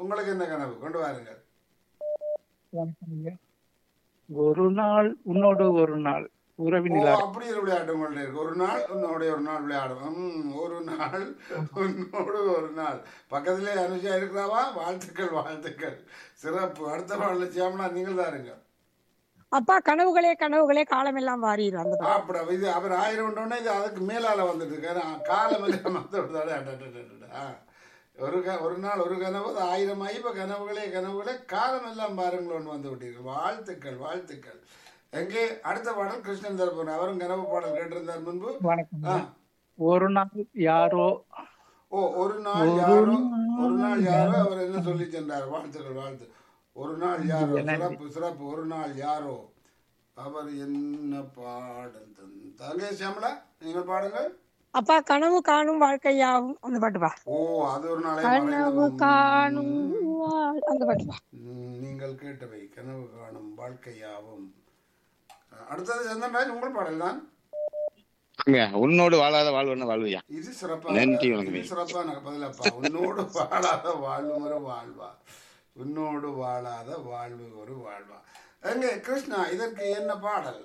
உங்களுக்கு என்ன கனவு கொண்டு வாருங்கள் வணக்கம் ஐயா. ஒரு நாள் உன்னோடு ஒரு நாள் ஓ உறவினில் அப்படி ஒரு விளையாட்டு உங்கள்ட்ட இருக்கு ஒரு நாள் உன்னோட ஒரு நாள் விளையாடும் ம், ஒரு நாள் உன்னோடு ஒரு நாள் பக்கத்திலே அனுஷா இருக்கிறாவா வாழ்த்துக்கள் வாழ்த்துக்கள் சிறப்பு அடுத்த பாடல சியாமலா நீங்கள் தான் இருங்க அப்பா கனவுகளே கனவுகளே காலமெல்லாம் வாரிடும் அந்த பாட்டு. அப்படி இது அவர் ஆயிரம் உண்டோடனே இது அதுக்கு மேலால வந்துட்டு இருக்காரு காலம் எல்லாம் மத்த விடுதாடே, அட, அட, அட, அட, அட. ஆ. ஒரு க ஒரு நாள் ஒரு கனவு அது ஆயிரம் ஐப்ப கனவுகளே கனவுகளே காலம் எல்லாம் பாருங்களோன்னு வந்து விட்டீர்கள் வாழ்த்துக்கள் வாழ்த்துக்கள் எங்கே அடுத்த பாடல் கிருஷ்ணன் தரப்போன் அவரும் கனவு பாடல் கேட்டிருந்தார் முன்பு வணக்கம் ஆ. ஐயா. ஒரு நாள் யாரோ ஓ ஒரு நாள் யாரோ ஒரு நாள் யாரோ அவர் என்ன சொல்லி சென்றார் வாழ்த்துக்கள் வாழ்த்து ஒரு நாள் யாரோ சிறப்பு சிறப்பு ஒரு நாள் யாரோ அவர் என்ன பாடல் தந்தாங்க சியாமலா நீங்கள் பாடுங்கள் அப்பா கனவு காணும் வாழ்க்கையாகும் அந்த பாட்டுப்பா ஓ அது ஒரு நாளை கனவு மறைந்ததும். காணும் வாழ்- அந்த பாட்டுப்பா ம், நீங்கள் கேட்டவை கனவு காணும் வாழ்க்கையாவும் அடுத்தது சந்தன்ராஜ் உங்கள் பாடல் தான் ஆமாய்யா, உன்னோடு வாழாத வாழ்வுன்னு வாழ்வையா இது சிறப்பான நன்றி வணக்கம். இது சிறப்பான பதிலப்பா உன்னோடு வாழாத வாழ்வு ஒரு வாழ்வா உன்னோடு வாழாத வாழ்வு ஒரு வாழ்வா எங்க கிருஷ்ணா இதற்கு என்ன பாடல்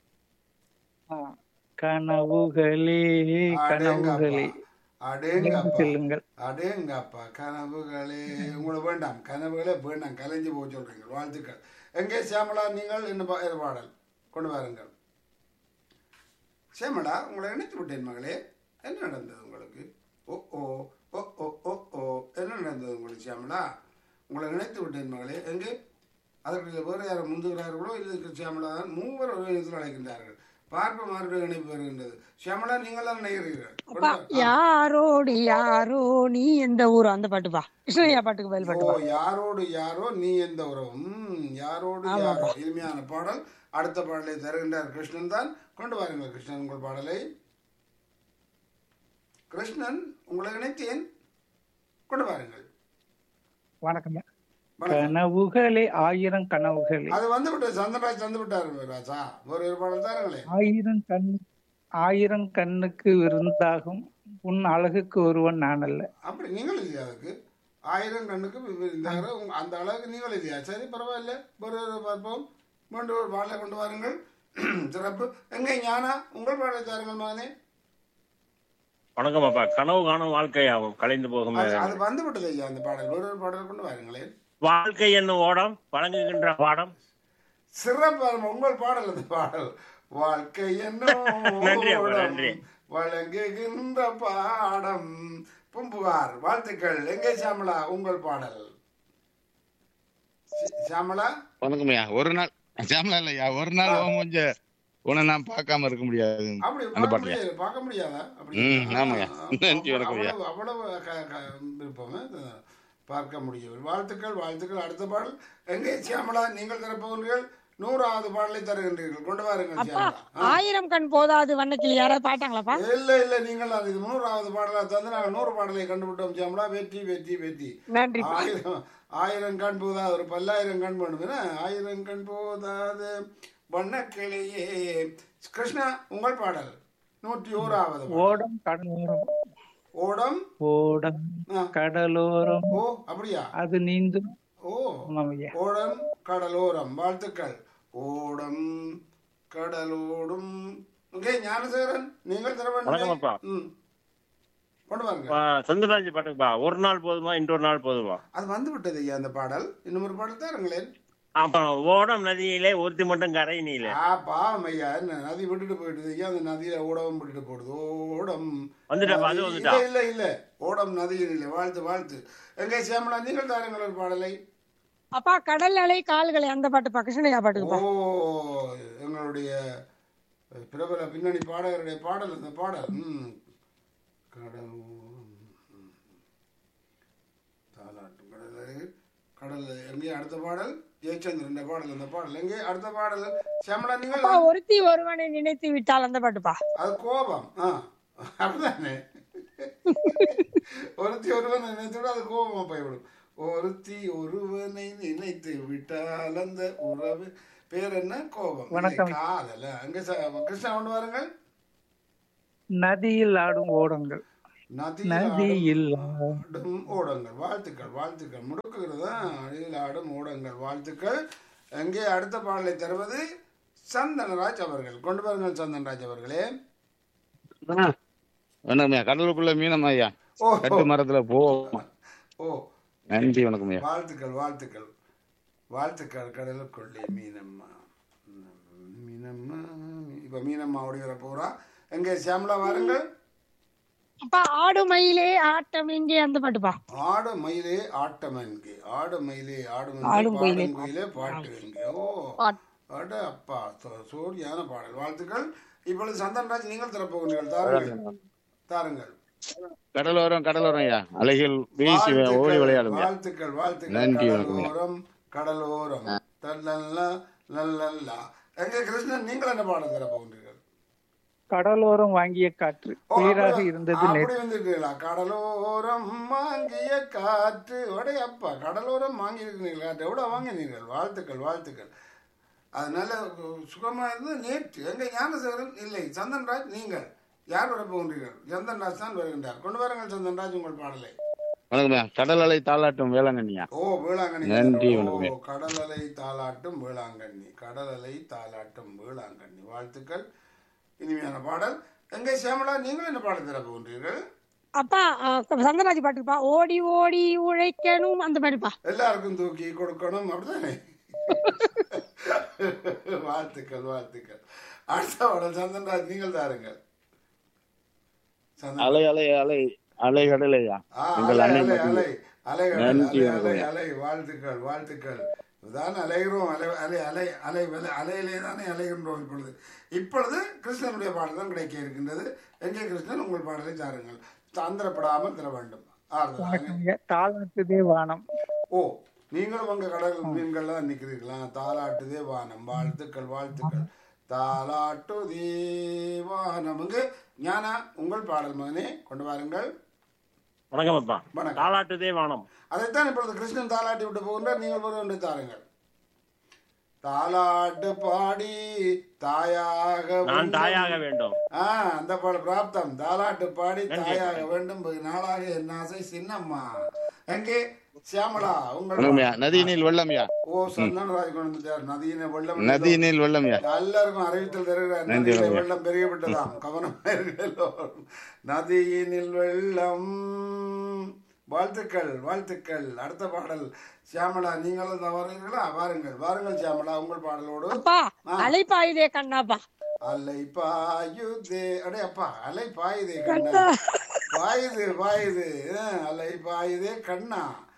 ஆ. கனவுகளே கனவுகளே அடேங்கப்பா செல்லுங்கள் அடேங்கப்பா கனவுகளே உங்களுக்கு வேண்டாம் கனவுகளே வேண்டாம் கலைஞ்சு போக சொல்றீங்க வாழ்த்துக்கள் எங்கே சியாமலா நீங்கள் என்ன பா- என்ன பாடல் கொண்டு வாருங்கள் சியாமலா உங்களை இணைத்து விட்டேன் மகளே என்ன நடந்தது உங்களுக்கு ஓ ஓ ஓ ஓ ஓ ஓ என்ன நடந்தது உங்களுக்கு சியாமலா உங்களை இணைத்து விட்டேன் மகளே எங்கே அதற்கு வேறு யாரும் முந்துகிறார்களோ இல்லை சியாமலா தான் மூவர் ஒரு இடத்தில் அழைக்கின்றார்கள் பார்ப்ப மறுபடியும் இணைப்பு வருகின்றது சியாமலா நீங்கள் தான் நினைக்கிறீர்கள் கொண்டு அப்பா வா. யாரோடி யாரோ நீ எந்த ஊரு அந்த பாட்டுப்பா கிருஷ்ணய்யா பாட்டுக்கு பதில் ஓ பாட்டுப்பா யாரோடு யாரோ நீ எந்த உறவு ம், யாரோடு யாரோ இனிமையான பாடல் அடுத்த பாடலை தருகின்றார் கிருஷ்ணன் தான் கொண்டு வாருங்கள் கிருஷ்ணன் உங்கள் பாடலை கிருஷ்ணன் உங்களை இணைத்தேன் கொண்டு வாருங்கள் வணக்கம் ஐயா. வணக்கம். கனவுகளே ஆயிரம் கனவுகளே அது வந்து விட்டு சந்திரராஜ் தந்து விட்டார் ராஜா ஒரு ஒரு பாடல் தாருங்களே ஆயிரம் கண் ஆயிரம் கண்ணுக்கு விருந்தாகும் உன் அழகுக்கு ஒருவன் நான் அல்ல அப்படி நீங்கள் இல்லையா அதுக்கு ஆயிரம் கண்ணுக்கு வி- வி- இந்த அழகு உங்க- அந்த அளவுக்கு நீங்கள் இல்லையா சரி பரவாயில்ல ஒரு ஒரு பார்ப்போம் மீண்டும் ஒரு பாடலை கொண்டு வாருங்கள் சிறப்பு எங்கே ஞானா உங்கள் பாடலை தாருங்கள் மகனே வணக்கம் அப்பா கனவு காணும் வாழ்க்கையாகும் கலைந்து போகும் அது அது வந்து விட்டது ஐயா அந்த பாடல் ஒரு ஒரு பாடல் கொண்டு வாருங்களேன் வாழ்க்கை என்னும் ஓடம் வழங்குகின்ற பாடம் சிறப்பு உங்கள் பாடல் அந்த பாடல் வாழ்க்கை நன்றி அப்பா, என்ன நன்றி. வழங்குகின்ற பாடம் பூம்புகார் வாழ்த்துக்கள் எங்கே சாமலா உங்கள் பாடல் சி- சாமலா வணக்கம்யா ஒரு நாள் சாமலா இல்லையா ஒரு நாள் உன் கொஞ்சம் உன்னை நான் பார்க்காம இருக்க முடியாது அப்படி அந்த பார்க்க பாட்டுலயா? முடியாது பார்க்க முடியாதா அப்படி ம், ஆமாய்யா. ஆ, நன்றி, வணக்கம் ஐயா. அவ்வளவு அவ்வளவு க- க- விருப்பம் அஹ், பார்க்க முடியும் வாழ்த்துக்கள் வாழ்த்துக்கள் அடுத்த பாடல் எங்கே சியாமலா நீங்கள் தரப்போகிறீர்கள் நூறாவது பாடலை தருகின்றீர்கள் கொண்டு வாருங்கள் அப்பா சியாமலா ஆ. ஆயிரம் கண் போதாது வண்ணக்கிளி யாராவது பாட்டாங்களாப்பா இல்ல இல்ல நீங்கள் தான் இது நூறாவது பாடலா தந்து நாங்கள் நூறு பாடலை கண்டுபிட்டோம் சியாமலா வெற்றி வெற்றி வெற்றி நன்றி ஆயிரம் ஆயிரம் கண் போதாது ஒரு பல்லாயிரம் கண் பண்ணுவேன் ஆயிரம் கண் போதாது வண்ணக்கிளையே கிருஷ்ணா உங்கள் பாடல் நூற்றி ஓராவது பாடல். ஓடம் கடலோரம் ஓடம் ஓடம் ஆ. கடலோரம் ஓ அப்படியா அது நீந்தும் ஓ ஆமாம் ஐயா ஓடம் கடலோரம் வாழ்த்துக்கள் ஓடம் கடலோடும் ஓகே ஞானசேகரன் நீங்கள் தர வணக்கம் அப்பா. வேண்டும் ம் கொண்டு வாருங்க அப்பா, சந்திரராஜ் பாட்டுப்பா ஒரு நாள் போதுமா இன்னொரு நாள் போதுமா அது வந்து விட்டது ஐயா அந்த பாடல் இன்னும் ஒரு பாடல் தாருங்களேன் அப்ப ஓடம் நதியிலே ஒருத்தி மட்டும் கரை நீல ஆ பாவம் ஐயா என்ன நதி விட்டுட்டு போயிடுது ஐயா அந்த நதியில ஓடவும் விட்டுட்டு போடுது ஓடம் வந்துட்டாப்பா, அது நதி- வந்துட்டா. இல்ல இல்ல இல்ல ஓடம் நதியில் இல்லை வாழ்த்து வாழ்த்து எங்கே சியாமலா நீங்கள் தாருங்கள் ஒரு பாடலை அப்பா கடல் அலை கால்களை அந்த பாட்டுப்பா கிருஷ்ணய்யா ஓ பாட்டுக்குப்பா எங்களுடைய பிரபல பின்னணி பாடகருடைய பாடல் அந்த பாடல் ம் கடல் ம். தாலாட்டும் கடல் கடல் எங்கே அடுத்த பாடல் ஜெயச்சந்திரன் பாடல் அந்த பாடல் எங்கே அடுத்த பாடல் சியாமலா நீங்கள் அப்பா ஒருத்தி ஒருவனை நினைத்து விட்டால் அந்த பாட்டுப்பா அது கோபம் ஆ அப்படிதானே ஒருத்தி ஒருவனை நினைத்து அது கோபமா போய்விடும் ஒருத்தி ஒருவனை நினைத்து விட்டால் அந்த உறவு பேர் என்ன கோபம் வணக்கம். இல்லை, காதல அங்க ச- கிருஷ்ணா கொண்டு வாருங்கள் நதியில் ஆடும் ஓடங்கள் நதியில் ஆடும் ஓடங்கள் வாழ்த்துக்கள் வாழ்த்துக்கள் முடுக்குகிறது அடியில் ஆடும் ஓடங்கள் வாழ்த்துக்கள் எங்கே அடுத்த பாடலை தருவது சந்தனராஜ் அவர்கள் கொண்டு வாருங்கள் சந்தனராஜ் அவர்களே வணக்கம் ஐயா கடலுக்குள்ள மீனம் ஐயா ஓ கட்டு மரத்துல போவோம் ஓ நன்றி வணக்கம் ஐயா வாழ்த்துக்கள் வாழ்த்துக்கள் வாழ்த்துக்கள் கடலுக்குள்ளே மீனம்மா ம், மீனம்மா இப்ப மீனம்மா ஓடி வர போறா எங்கே சியாமலா வாருங்கள் அப்பா ஆடு மயிலே ஆட்டம் எங்கே அந்த பாட்டுப்பா ஆடு மயிலே ஆட்டம் என்கு ஆடு மயிலே ஆடும் ஆடும் மயிலே மயிலே பாட்டு என்கு ஓ பாட்டு. அட அப்பா சோ- சோடியான பாடல் வாழ்த்துக்கள் இப்பொழுது சந்தன்ராஜ் நீங்கள் திறப்போகிறீர்கள் தாருங்கள் தாருங்கள் கடலோரம் கடலோரம் ஐயா அலைகள் வீசி வாழ்த்துக்கள், ஓடி விளையாடும் ஐயா வாழ்த்துக்கள் வாழ்த்துக்கள் நன்றி, வணக்கம். கடலோரம் கடலோரம் தல்லல்லா லல்லல்லா எங்க கிருஷ்ணன் நீங்கள் என்ன பாடம் திறப்போகிறீர்கள் கடலோரம் வாங்கிய காற்று ஓ, குளிராக அப்படி- இருந்தது அப்படி நேற்று வந்துட்டீங்களா கடலோரம் வாங்கிய காற்று ஒடே அப்பா கடலோரம் வாங்கி இருக்கிறீங்களா காற்று எவ்வளோ வாங்கினீர்கள் வாழ்த்துக்கள் வாழ்த்துக்கள் அதனால சுகமா இருந்து நேற்று எங்க ஞானசேகரன் இல்லை சந்தன்ராஜ் நீங்கள் யார் வர போகின்றீர்கள் சந்தன்ராஜ் தான் வருகின்றார் கொண்டு வாருங்கள் சந்தன்ராஜ் உங்கள் பாடலை வணக்கம் ஐயா கடல் அலை தாளாட்டும் வேளாங்கண்ணியா ஓ வேளாங்கண்ணி நன்றி, ஓ வணக்கம். கடல் அலை தாளாட்டும் வேளாங்கண்ணி கடல் அலை தாளாட்டும் வேளாங்கண்ணி வாழ்த்துக்கள் இனிமையான பாடல் எங்கே சியாமலா நீங்கள் என்ன பாடல் தர போகின்றீர்கள் அப்பா ஆ, சந்தராஜ் பாட்டுப்பா ஓடி ஓடி உழைக்கணும் அந்த பாட்டுப்பா எல்லாருக்கும் தூக்கி கொடுக்கணும் அப்படிதானே வாழ்த்துக்கள் வாழ்த்துக்கள் அடுத்த பாடல் சந்தன்ராஜ் நீங்கள் தாருங்கள் சந்தன் அலை அலை அலை அலை கடல் ஐயா ஆ, எங்கள் அலை, அன்னை அலை, மட்டுமே. அலை, அலை, நன்றி, அலை, அலை, வணக்கம். அலை, வாழ்த்துக்கள் வாழ்த்துக்கள் தான் அலைகிறோம் அலை அலை அலை அலை அலை அலையிலே தானே அலைகின்றோம் இப்பொழுது இப்பொழுது கிருஷ்ணனுடைய பாடல் தான் கிடைக்க இருக்கின்றது எங்கே கிருஷ்ணன் உங்கள் பாடலை தாருங்கள் சாந்திரப்படாமல் தர வேண்டும் ஆறுதலாக வணக்கம் ஐயா. தாளாட்டுதே வானம் ஓ நீங்களும் உங்க கடல் மீன்கள்ல தான் நிக்கிறீங்களா தாலாட்டுதே வானம் வாழ்த்துக்கள் வாழ்த்துக்கள் தாலாட்டுதே வானம் இங்கு ஞானா உங்கள் பாடல் மகனே கொண்டு வாருங்கள் வணக்கம் அப்பா வணக்கம். தாலாட்டுதே வானம் அதைத்தான் இப்பொழுது கிருஷ்ணன் தாலாட்டி விட்டு போகின்றார் நீங்கள் ஒரு ஒன்று தாருங்கள் தாலாட்டு பாடி தாயாக நான் வேண்டும். தாயாக வேண்டும் ஆ அந்த பாட பிராப்தம் தாலாட்டு பாடி தாயாக வேண்டும் வெகு நாளாக என் ஆசை சின்னம்மா எங்கே சியாமலா உங்கள் வணக்கம் ஐயா நதியினில் வெள்ளம் ஐயா ஓ சந்தனராஜ் கொண்டு வந்துட்டார் நதியின வெள்ளம் நதியினில் வெள்ளம் ஐயா எல்லாருக்கும் அறிவித்தல் தருகிறார் நன்றி, நதியில வணக்கம். வெள்ளம் பெருகப்பட்டதாம் கவனமா இருங்கள் எல்லோரும். நதியினில் வெள்ளம் வாழ்த்துக்கள் வாழ்த்துக்கள் அடுத்த பாடல் சியாமலா நீங்களும் தான் வருகிறீர்களா வாருங்கள் வாருங்கள் சியாமலா உங்கள் பாடலோடு அப்பா ஆ. அலைப்பாயுதே கண்ணாப்பா அலை பாயுதே அடே அப்பா அலை பாயுதே கண்ணா பாயுது பாயுது ஆ, அலை பாயுதே கண்ணா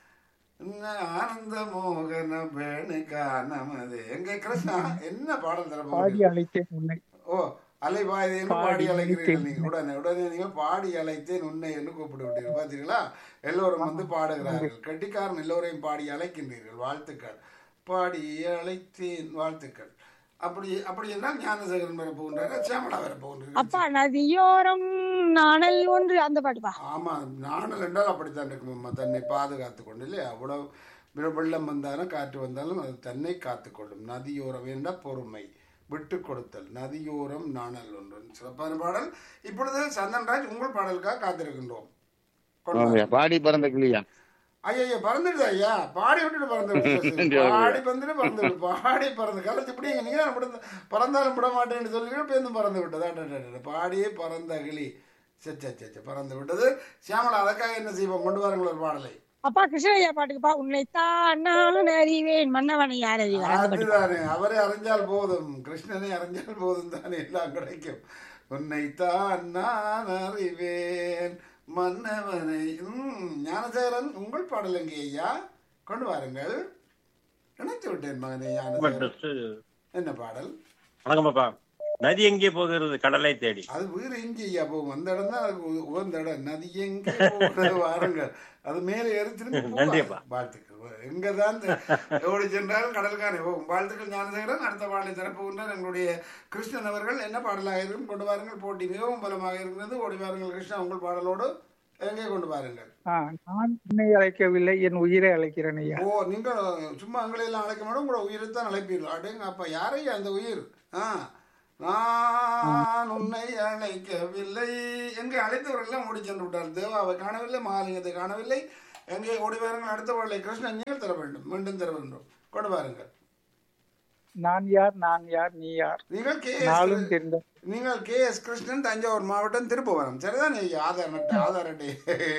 இன்ன ஆனந்த மோகன பேணுக்கா நமது எங்க கிருஷ்ணா என்ன பாடல் தர பாடி போகிறீர்கள்? அழைத்தேன் உன்னை ஓ அலை பாயுதே என்று பாடி பாடி அழைக்கிறீர்கள் அழைத்தேன். நீங்க உடனே உடனே நீங்க பாடி அழைத்தேன் உன்னை என்று கூப்பிட்டு விட்டீர்கள் பார்த்தீங்களா எல்லோரும் வந்து பாடுகிறார்கள் கட்டிக்காரன் எல்லோரையும் பாடி அழைக்கின்றீர்கள் வாழ்த்துக்கள் பாடி அழைத்தேன் வாழ்த்துக்கள் அப்படி அப்படி என்றால் ஞானசேகரன் வர போகின்றார் சியாமலா வர போகின்றார் அப்பா நதியோரம் நாணல் ஒன்று அந்த பாட்டுப்பா ஆமா நாணல் என்றால் அப்படித்தான் இருக்கும் அம்மா தன்னை பாதுகாத்து கொண்டு இல்லையா அவ்வளவு வெ- வெள்ளம் வந்தாலும் காற்று வந்தாலும் அது தன்னை காத்துக்கொள்ளும் நதியோரம் என்றால் பொறுமை விட்டு கொடுத்தல் நதியோரம் நாணல் ஒன்று சிறப்பான பாடல் இப்பொழுது சந்தன்ராஜ் உங்கள் பாடலுக்காக காத்திருக்கின்றோம் கொண்டு ஆமாம் ஐயா பாடி பறந்த கிளியா ஐயா பறந்துடுது ஐயா பாடி விட்டுட்டு பறந்து விடு. பாடி வந்துட்டு பறந்து விடு. பாடி பறந்து கலத்து இப்படி நீங்க தான் விட பறந்தாலும் விட மாட்டேன்னு சொல்லி பேருந்து பறந்து விட்டது அட, அட, அட. பாடியே பறந்த அகிலி சச்ச சச்ச பறந்து விட்டது சியாமலா அதற்காக என்ன செய்வோம் கொண்டு வாருங்கள் ஒரு பாடலை அப்பா கிருஷ்ணய்யா பாட்டுக்குப்பா உன்னைத்தான் நான் அறிவேன் மன்னவனை யார் அறிவார் அந்த பாட்டு அதுதானே அவரை அறிஞ்சால் போதும் கிருஷ்ணனை அறிஞ்சால் போதும் தானே எல்லாம் கிடைக்கும் உன்னைத்தான் நான் அறிவேன் மன்னவனை ம், ஞானசேகரன் உங்கள் பாடல் எங்கே ஐயா கொண்டு வாருங்கள் நினைத்து விட்டேன் மகனே ஞானசேகரன் என்ன பாடல் வணக்கம் அப்பா நதி எங்கே போகிறது கடலை தேடி அது வேறு எங்கே ஐயா போகும் அந்த இடம் தான் அதுக்கு உ- உகந்த இடம் நதி எங்கே போகிறது வாருங்கள் அது மேலே ஏறி திரும்பி போகாது. நன்றிப்பா. வாழ்த்துக்கள் எங்க தான் ஓடி சென்றாலும் கடலுக்கான போகும் வாழ்த்துக்கள் ஞானசேகரன் அடுத்த பாடலை திறப்புகின்றார் எங்களுடைய கிருஷ்ணன் அவர்கள் என்ன பாடலாக இருக்கும் கொண்டு வாருங்கள் போட்டி மிகவும் பலமாக இருக்கிறது ஓடி வாருங்கள் கிருஷ்ணா உங்கள் பாடலோடு எங்கே கொண்டு வாருங்கள் ஆ, நான் உன்னை அழைக்கவில்லை என் உயிரை அழைக்கிறேன் ஐயா ஓ நீங்கள் சும்மா எங்களை எல்லாம் அழைக்க மாட்டோம் உங்களோட உயிரை தான் அழைப்பீர்கள் அடேங்க அப்பா யாரையா அந்த உயிர் ஆ நான் உன்னை அழைக்கவில்லை எங்கே அழைத்தவர்களெல்லாம் ஓடி சென்று விட்டார் தேவாவை காணவில்லை மகாலிங்கத்தை காணவில்லை எங்கே ஓடி வாருங்கள் அடுத்த பாடலை கிருஷ்ணன் நீங்கள் தர வேண்டும் மீண்டும் தர வேண்டும் கொண்டு வாருங்கள் நான் யார் நான் யார் நீ யார் நீங்கள் கே நாளும் எஸ் தெரிந்த நீங்கள் கே எஸ் கிருஷ்ணன் தஞ்சாவூர் மாவட்டம் திருப்புவனம் சரிதான் ஐயா ஆதார் அட்டை ஆதார் அட்டை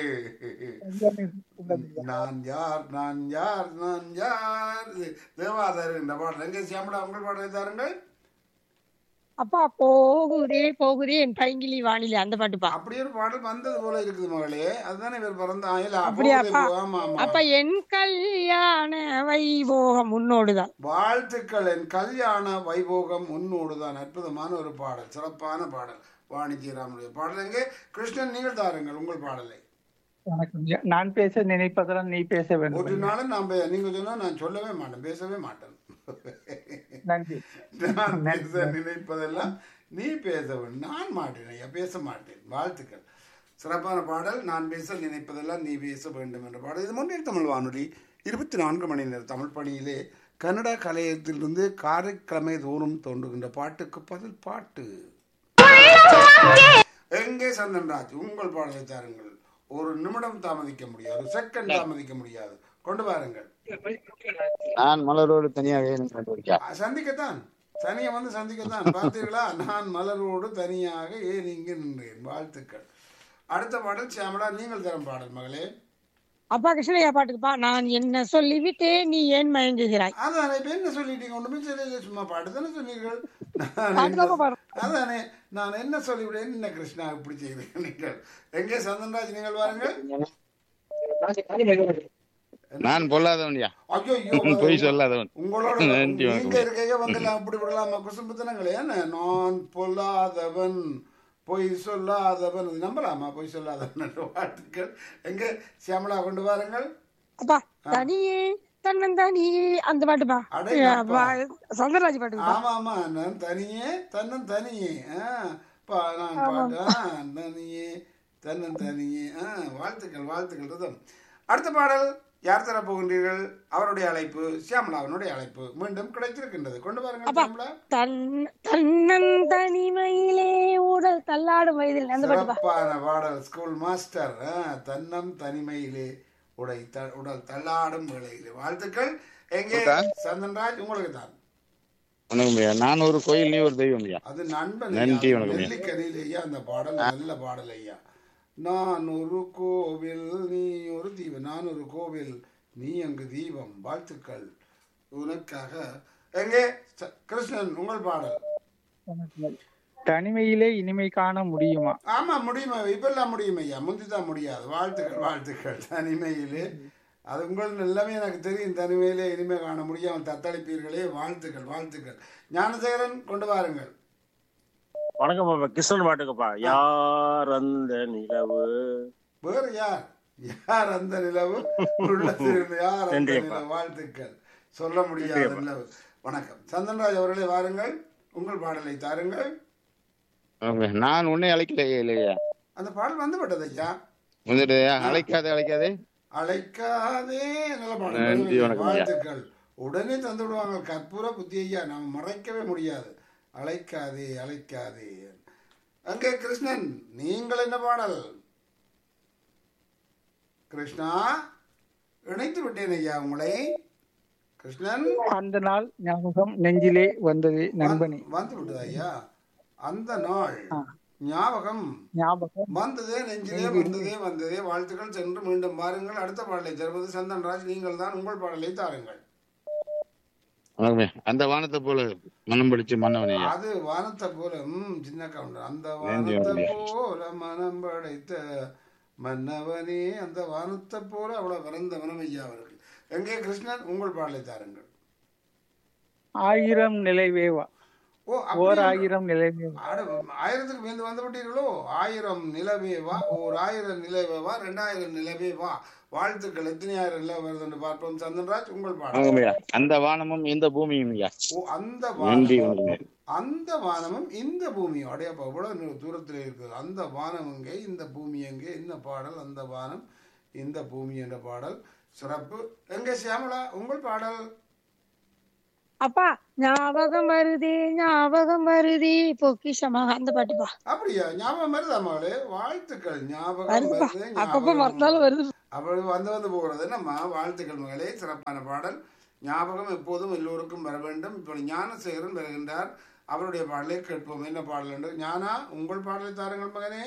நான் யார் நான் யார் நான் யார் இது தேவாதார் என்ற பாடல் எங்கே சியாமடா உங்கள் பாடலை தாருங்கள் அப்பா போகுதே போகுதே என் பைங்கிலி வானிலை அந்த பாட்டுப்பா அப்படி ஒரு பாடல் வந்தது போல இருக்குது மகளே அதுதானே இவர் பிறந்த ஆயில அப்படியாப்பா? ஆமா ஆமா அப்ப என் கல்யாண வைபோகம் முன்னோடுதான் வாழ்த்துக்கள் என் கல்யாண வைபோகம் உன்னோடுதான் அற்புதமான ஒரு பாடல் சிறப்பான பாடல் வாணிஜிராமனுடைய பாடல் எங்கே கிருஷ்ணன் நீங்கள் தாருங்கள் உங்கள் பாடலை வணக்கம் ஐயா. நான் பேச நினைப்பதெல்லாம் நீ பேச ஒரு வேண்டும் நாளும் நான் பே- நீங்க சொன்னா நான் சொல்லவே மாட்டேன் பேசவே மாட்டேன் நன்றி நான் பேச நினைப்பதெல்லாம் நீ பேச வேண்டும் நான் மாட்டேன் ஐயா பேச மாட்டேன் வாழ்த்துக்கள் சிறப்பான பாடல் நான் பேச நினைப்பதெல்லாம் நீ பேச வேண்டும் என்ற பாடல் இது முன்னேற் தமிழ் வானொலி இருபத்தி நான்கு மணி நேர தமிழ் பணியிலே கன்னடா கலையத்திலிருந்து காரைக்கிழமை தோறும் தோன்றுகின்ற பாட்டுக்கு பதில் பாட்டு எங்கே சந்தன்ராஜ் உங்கள் பாடலை தாருங்கள் ஒரு நிமிடம் தாமதிக்க முடியாது ஒரு செகண்ட் தாமதிக்க முடியாது கொண்டு வாருங்கள் நான் மலரோடு தனியா வேணும் கண்டுபிடிக்கா சந்திக்கத்தான் தனியை வந்து சந்திக்கத்தான் பார்த்தீர்களா நான் மலரோடு தனியாக ஏன் இங்கு நின்றேன் வாழ்த்துக்கள் அடுத்த பாடல் சியாமலா நீங்கள் தரும் பாடல் மகளே அப்பா கிருஷ்ணய்யா பாட்டுக்குப்பா நான் என்ன சொல்லிவிட்டேன் நீ ஏன் மயங்குகிறாய் அதானே இப்ப என்ன சொல்லிட்டீங்க ஒண்ணுமே தெரியல சும்மா பாட்டு தானே சொன்னீர்கள் நான் பாட்டுதாப்பா என்ன- பாடு. அதானே நான் என்ன சொல்லிவிட்டேன் என்ன கிருஷ்ணா இப்படி செய்கிறேன் நீங்கள் எங்கே சந்தன்ராஜ் நீங்கள் வாருங்கள் நான் பொல்லாதவன்யா ஐயோ பொய் சொல்லாதவன் உங்களோட நன்றி நீங்க வணக்கம். இருக்கைய வந்து நான் அப்படி விடலாமா குசும்புத்தனங்களே என்ன நான் பொல்லாதவன் பொய் சொல்லாதவன் இது நம்பலாமா பொய் சொல்லாதவன் என்ற வாழ்த்துக்கள் எங்க சியாமலா கொண்டு வாருங்கள் அப்பா தனியே தன்னந்தனியே அந்த பாட்டுப்பா அடே அப்பா. சந்திரராஜ் பாட்டுக்குப்பா ஆமா ஆமா நான் தனியே தன்னன் தனியே ஆ, பா நான் பாட்டு ஆ, தனியே தன்னன் தனியே ஆ, வாழ்த்துக்கள் வாழ்த்துக்கள் ரிதம் அடுத்த பாடல் யார் தர போகின்றீர்கள் அவருடைய அழைப்பு சியாமலாவினுடைய அழைப்பு மீண்டும் கிடைத்திருக்கின்றது கொண்டு வாருங்கள் அப்பா. சியாமலா தன் தன்னன் தனிமையிலே உடல் தள்ளாடும் வயதில் அந்த பாட்டுப்பா சிறப்பான பாடல் ஸ்கூல் மாஸ்டர் ஆ, தன்னம் தனிமையிலே உடை த- உடல் தள்ளாடும் வேளையிலே வாழ்த்துக்கள் எங்கே உண்டா? சந்தன்ராஜ் உங்களுக்கு தான் வணக்கம்யா நான் ஒரு கோயில் நீ ஒரு தெய்வம் ஐயா அது நண்பன் நன்றி, ஐயா. வணக்கம் ஐயா. நெல்லிக்கனியில் ஐயா அந்த பாடல் நல்ல பாடல் ஐயா நான் ஒரு கோவில் நீ ஒரு தீபம் நான் ஒரு கோவில் நீ அங்கு தீபம் வாழ்த்துக்கள் உனக்காக எங்கே ச- கிருஷ்ணன் உங்கள் பாடல் தனிமையிலே இனிமை காண முடியுமா ஆமா முடியுமா இப்பெல்லாம் முடியும் ஐயா முந்திதான் முடியாது வாழ்த்துக்கள் வாழ்த்துக்கள் தனிமையிலே அது உங்கள் எல்லாமே எனக்கு தெரியும் தனிமையிலே இனிமே காண முடியாமல் தத்தளிப்பீர்களே வாழ்த்துக்கள் வாழ்த்துக்கள் ஞானசேகரன் கொண்டு வாருங்கள் வணக்கம் பாப்பா கிருஷ்ணன் பாட்டுக்குப்பா யார் அந்த நிலவு வேறு யார் யார் அந்த நிலவு உள்ளத்தில் யார் அந்த நன்றிப்பா. நிலவு வாழ்த்துக்கள் சொல்ல முடியாத நிலவு வணக்கம் சந்தன்ராஜ் அவர்களே வாருங்கள் உங்கள் பாடலை தாருங்கள் வணக்கம்யா. நான் உன்னை அழைக்கலையே இல்லையா அந்த பாடல் வந்து விட்டது ஐயா வந்துட்டு அழைக்காதே அழைக்காதே அழைக்காதே நல்ல பாடல் நன்றி, வணக்கம் ஐயா. வாழ்த்துக்கள் உடனே தந்து விடுவாங்க கற்பூர புத்தி ஐயா நாம் மறைக்கவே முடியாது அழைக்காதே அழைக்காதே அங்கே கிருஷ்ணன் நீங்கள் என்ன பாடல் கிருஷ்ணா இணைத்து விட்டேன் ஐயா உங்களை கிருஷ்ணன் அந்த நாள் ஞாபகம் நெஞ்சிலே வந்தது நண்பனே வந்து விட்டது ஐயா அந்த நாள் ஆ. ஞாபகம் ஞாபகம் வந்ததே நெஞ்சிலே வந்ததே வந்ததே வாழ்த்துக்கள் சென்று மீண்டும் பாருங்கள் அடுத்த பாடலை தருவது சந்தன்ராஜ் நீங்கள் தான் உங்கள் பாடலை தாருங்கள் வணக்கம்யா. அந்த வானத்தை போல மனம் படிச்சு மன்னவனையா அது வானத்தை போல ம் சின்ன கவுண்டர் அந்த நன்றி, வானத்தை நன்றி. போல மனம் படைத்த மன்னவனே அந்த வானத்தை போல அவ்வளவு பிறந்த மனம் ஐயா அவர்கள் எங்கே கிருஷ்ணன் உங்கள் பாடலை தாருங்கள் ஆயிரம் நிலைவேவா ஓ ஓர் அப்படி ஆயிரம் நிலைவேவா ஆட, ஆயிரத்துக்கு மேந்து வந்து விட்டீர்களோ ஆயிரம் நிலவே வா ஓர் ஆயிரம் நிலவே வா ரெண்டாயிரம் நிலவே வா வாழ்த்துக்கள் எத்தனை ஆயிரம் நிலவு வருதுன்னு பார்ப்போம் சந்தன்ராஜ் உங்கள் பாடல் வணக்கம்யா. அந்த வானமும் இந்த பூமியும் ஐயா ஓ அந்த நன்றி வானமும் வணக்கம் அந்த வானமும் இந்த பூமியும் அடையப்பா இவ்வளவு தூரத்தில் இருக்குது அந்த வானம் எங்கே இந்த பூமி எங்கே இந்த பாடல் அந்த வானம் இந்த பூமி என்ற பாடல் சிறப்பு எங்கே சியாமளா உங்கள் பாடல் அப்பா ஞாபகம் வருதே ஞாபகம் வருதே பொக்கிஷமாக அந்த பாட்டுப்பா அப்படியா ஞாபகம் வருதா மகளே வாழ்த்துக்கள் ஞாபகம் வருதுப்பா வருது அப்பப்ப ஞாபகம் மறந்தாலும் வருது அப்படி வந்து வந்து போகிறது என்னம்மா வாழ்த்துக்கள் மகளே சிறப்பான பாடல் ஞாபகம் எப்போதும் எல்லோருக்கும் வர வேண்டும் இப்போ ஞானசேகரன் வருகின்றார் அவருடைய பாடலை கேட்போம் என்ன பாடல் என்று ஞானா உங்கள் பாடலை தாருங்கள் மகனே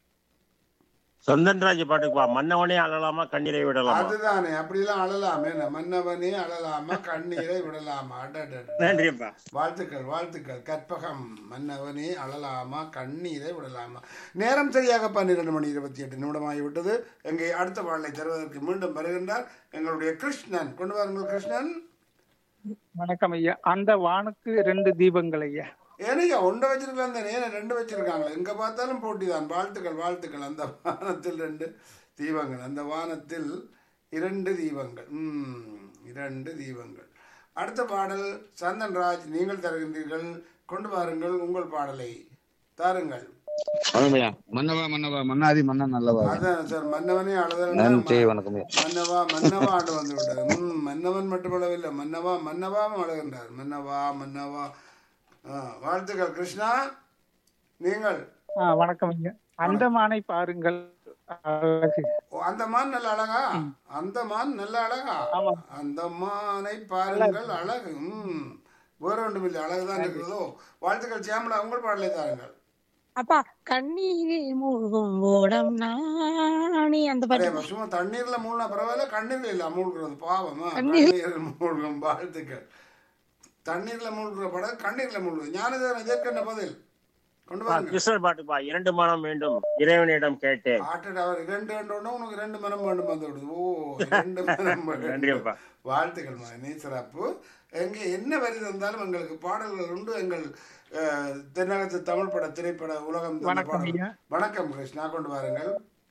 சந்தன்ராஜ் பாட்டுக்குப்பா மன்னவனே அழலாமா கண்ணீரை விடலாமா அதுதானே அப்படிலாம் அழலாமே என்ன மன்னவனே அழலாமா கண்ணீரை விடலாமா அடடட நன்றிப்பா வாழ்த்துக்கள் வாழ்த்துக்கள் கற்பகம் மன்னவனே அழலாமா கண்ணீரை விடலாமா நேரம் சரியாக பன்னிரண்டு மணி இருபத்தி எட்டு நிமிடமாகி விட்டது எங்கே அடுத்த பாடலை தருவதற்கு மீண்டும் வருகின்றார் எங்களுடைய கிருஷ்ணன் கொண்டு வாருங்கள் கிருஷ்ணன் வணக்கம் ஐயா அந்த வானுக்கு ரெண்டு தீபங்கள் ஐயா ஏனையா ஒன்றை வச்சிருக்கலாம் தானே ஏன்னா ரெண்டு வச்சிருக்காங்களே எங்க பார்த்தாலும் போட்டி தான் வாழ்த்துக்கள் வாழ்த்துக்கள் அந்த வானத்தில் ரெண்டு தீபங்கள் அந்த வானத்தில் இரண்டு தீபங்கள் ம் இரண்டு தீபங்கள் அடுத்த பாடல் சந்தன்ராஜ் நீங்கள் தருகின்றீர்கள் கொண்டு வாருங்கள் உங்கள் பாடலை தாருங்கள் வணக்கம்யா மன்னவா மன்னவா மன்னாதி மன்னன் நல்லவா அதான் சார் மன்னவனே நன்றி அழுதல் வணக்கம்யா மன்னவா மன்னவா ஆண்டு வந்து விட்டது ம் மன்னவன் மட்டுமளவில்லை மன்னவா மன்னவாவும் அழகின்றார் மன்னவா மன்னவா ஆ, வாழ்த்துக்கள் கிருஷ்ணா நீங்கள் ஆ, வணக்கம் ஐயா அந்த மானை பாருங்கள் அழகு ஓ, அந்த மான் நல்ல அழகா அந்த மான் நல்ல அழகா ஆமா. அந்த மானை பாருங்கள் அழகு ம் வேற ஒன்றும் இல்லை அழகுதான் இருக்கிறதோ வாழ்த்துக்கள் சியாமலா உங்கள் பாடலை தாருங்கள் அப்பா கண்ணீரில் மூழ்கும் ஓடம் நாணி அந்த அதே பாட்டு மாதிரி சும்மா தண்ணீர்ல மூழ்கினா பரவாயில்ல கண்ணீர்ல இல்ல மூழ்கிறது பாவமா கண்ணீர். கண்ணீரில் மூழ்கும் வாழ்த்துக்கள் தண்ணீர்ல மூழ்கிற படம் கண்ணீர்ல மூழ்குது ஞானதேவன் இதற்கு என்ன பதில் கொண்டு வாருங்க கிருஷ்ணர் பாட்டுப்பா இரண்டு மனம் வேண்டும் இறைவனிடம் கேட்டேன் ஆட்டட் அவர் இரண்டு ரெண்டு ஒண்ணு உனக்கு ரெண்டு மனம் வேண்டும் வந்து விடுது ஓ ரெண்டு மனம் வேண்டும். நன்றிப்பா வாழ்த்துக்கள் மகனே சிறப்பு எங்கே என்ன வரி தந்தாலும் எங்களுக்கு பாடல்கள் உண்டு எங்கள் அஹ், தென்னகத்து தமிழ் பட திரைப்பட உலகம் தந்த வணக்கம் பாடல். ஐயா. வணக்கம் கிருஷ்ணா கொண்டு வாருங்கள்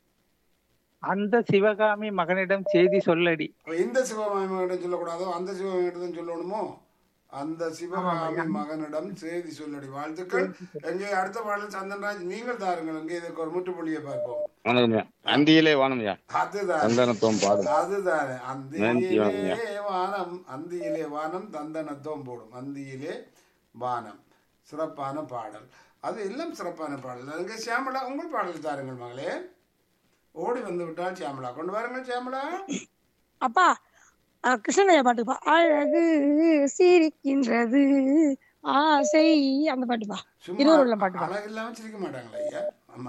அந்த சிவகாமி மகனிடம் செய்தி சொல்லடி இந்த சிவகாமியிடம் சொல்லக்கூடாதோ அந்த சிவகாமியிடம் சொல்லணுமோ அந்த சிவகாமி மகனிடம் செய்தி சொல்லடி வாழ்த்துக்கள் எங்கே அடுத்த பாடல் சந்தன்ராஜ் நீங்கள் தாருங்கள் எங்கே இதற்கு ஒரு முற்றுப்புள்ளியை பார்ப்போம் வணக்கம்யா அந்தியிலே வானம்யா அதுதான் சந்தனத்துவம் பாடும் அதுதானே நன்றி, அந்தியிலே வானம் அந்தியிலே வானம் தந்தனத்தோம் போடும் அந்தியிலே வானம் சிறப்பான பாடல் அது எல்லாம் சிறப்பான பாடல் அங்கே சியாமலா உங்கள் பாடல் தாருங்கள் மகளே ஓடி வந்து விட்டால் சியாமலா கொண்டு வாருங்கள் சியாமலா அப்பா அஹ் கிருஷ்ணனையா பாட்டுப்பா அழகு சிரிக்கின்றது ஆசை அந்த பாட்டுப்பா சும்மா இருவர் உள்ளம் பாட்டுப்பா அழகு இல்லாம சிரிக்க மாட்டாங்களா ஐயா அம்மா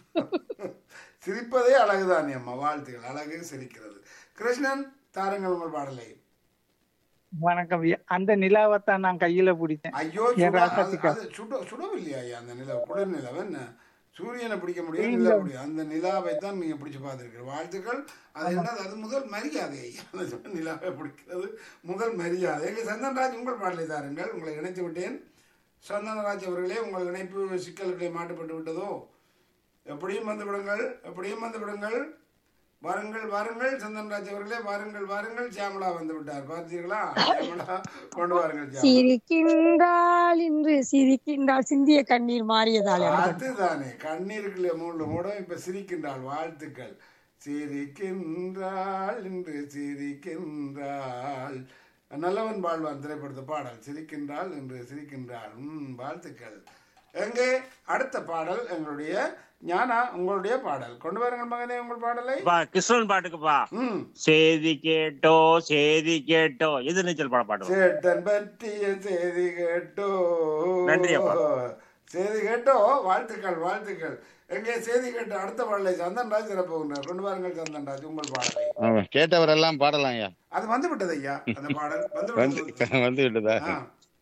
சிரிப்பதே அழகுதானே அம்மா வாழ்த்துக்கள் அழகு சிரிக்கிறது கிருஷ்ணன் தாருங்கள் உங்கள் பாடலை வணக்கம் ஐயா அந்த நிலாவைத்தான் நான் கையில பிடிச்சேன் ஐயோ என் சுட- அது ராசாத்திக்கா. அது சுட சுடவில்லையா ஐயா அந்த நிலவு குளிர் நிலவு என்ன சூரியனை பிடிக்க முடியும் நிலா முடியும் அந்த நிலாவை தான் நீங்க பிடிச்சு பார்த்துருக்கீங்க வாழ்த்துக்கள் அது என்னது அது முதல் மரியாதை ஐயா அந்த நிலாவை பிடிக்கிறது முதல் மரியாதை எங்க சந்தன்ராஜ் உங்கள் பாடலை தாருங்கள் உங்களை இணைத்து விட்டேன் சந்தனராஜ் அவர்களே உங்கள் இணைப்பு சிக்கல்களை மாட்டுப்பட்டு விட்டதோ எப்படியும் வந்து விடுங்கள் எப்படியும் வந்து விடுங்கள் வாருங்கள் வாருங்கள் சந்தன்ராஜ் அவர்களே வாருங்கள் வாருங்கள் சியாமலா வந்து விட்டார் பார்த்தீர்களா சியாமலா கொண்டு வாருங்கள் சியாமலா சிரிக்கின்றாள் என்று சிரிக்கின்றாள் சிந்திய கண்ணீர் மாறியதாலே அந்த பாட்டு. அதுதானே கண்ணீருக்குள்ள மூணு மூடம் இப்ப சிரிக்கின்றாள் வாழ்த்துக்கள் சிரிக்கின்றாள் என்று சிரிக்கின்றாள் நல்லவன் வாழ்வான் திரைப்படத்து பாடல் சிரிக்கின்றாள் என்று சிரிக்கின்றாள் ம் வாழ்த்துக்கள் எங்கே அடுத்த பாடல் எங்களுடைய ஞானா உங்களுடைய பாடல் கொண்டு வாருங்கள் மகனே உங்கள் பாடலை பா கிருஷ்ணன் பாட்டுக்குப்பா ம் செய்தி கேட்டோ செய்தி கேட்டோ எதிர் நீச்சல் பாட பாட்டு சேட்டன் பற்றிய செய்தி கேட்டோ நன்றி அப்பா. செய்தி கேட்டோ வாழ்த்துக்கள் வாழ்த்துக்கள் எங்கே செய்தி கேட்டோ அடுத்த பாடலை சந்தன்ராஜ் சிறப்புகின்றார் கொண்டு வாருங்கள் சந்தன்ராஜ் உங்கள் பாடலை ஆமா, கேட்டவரெல்லாம் பாடலாம் ஐயா அது வந்து விட்டது ஐயா அந்த பாடல் வந்து வந்து விட்டது வந்து விட்டதா ஆ.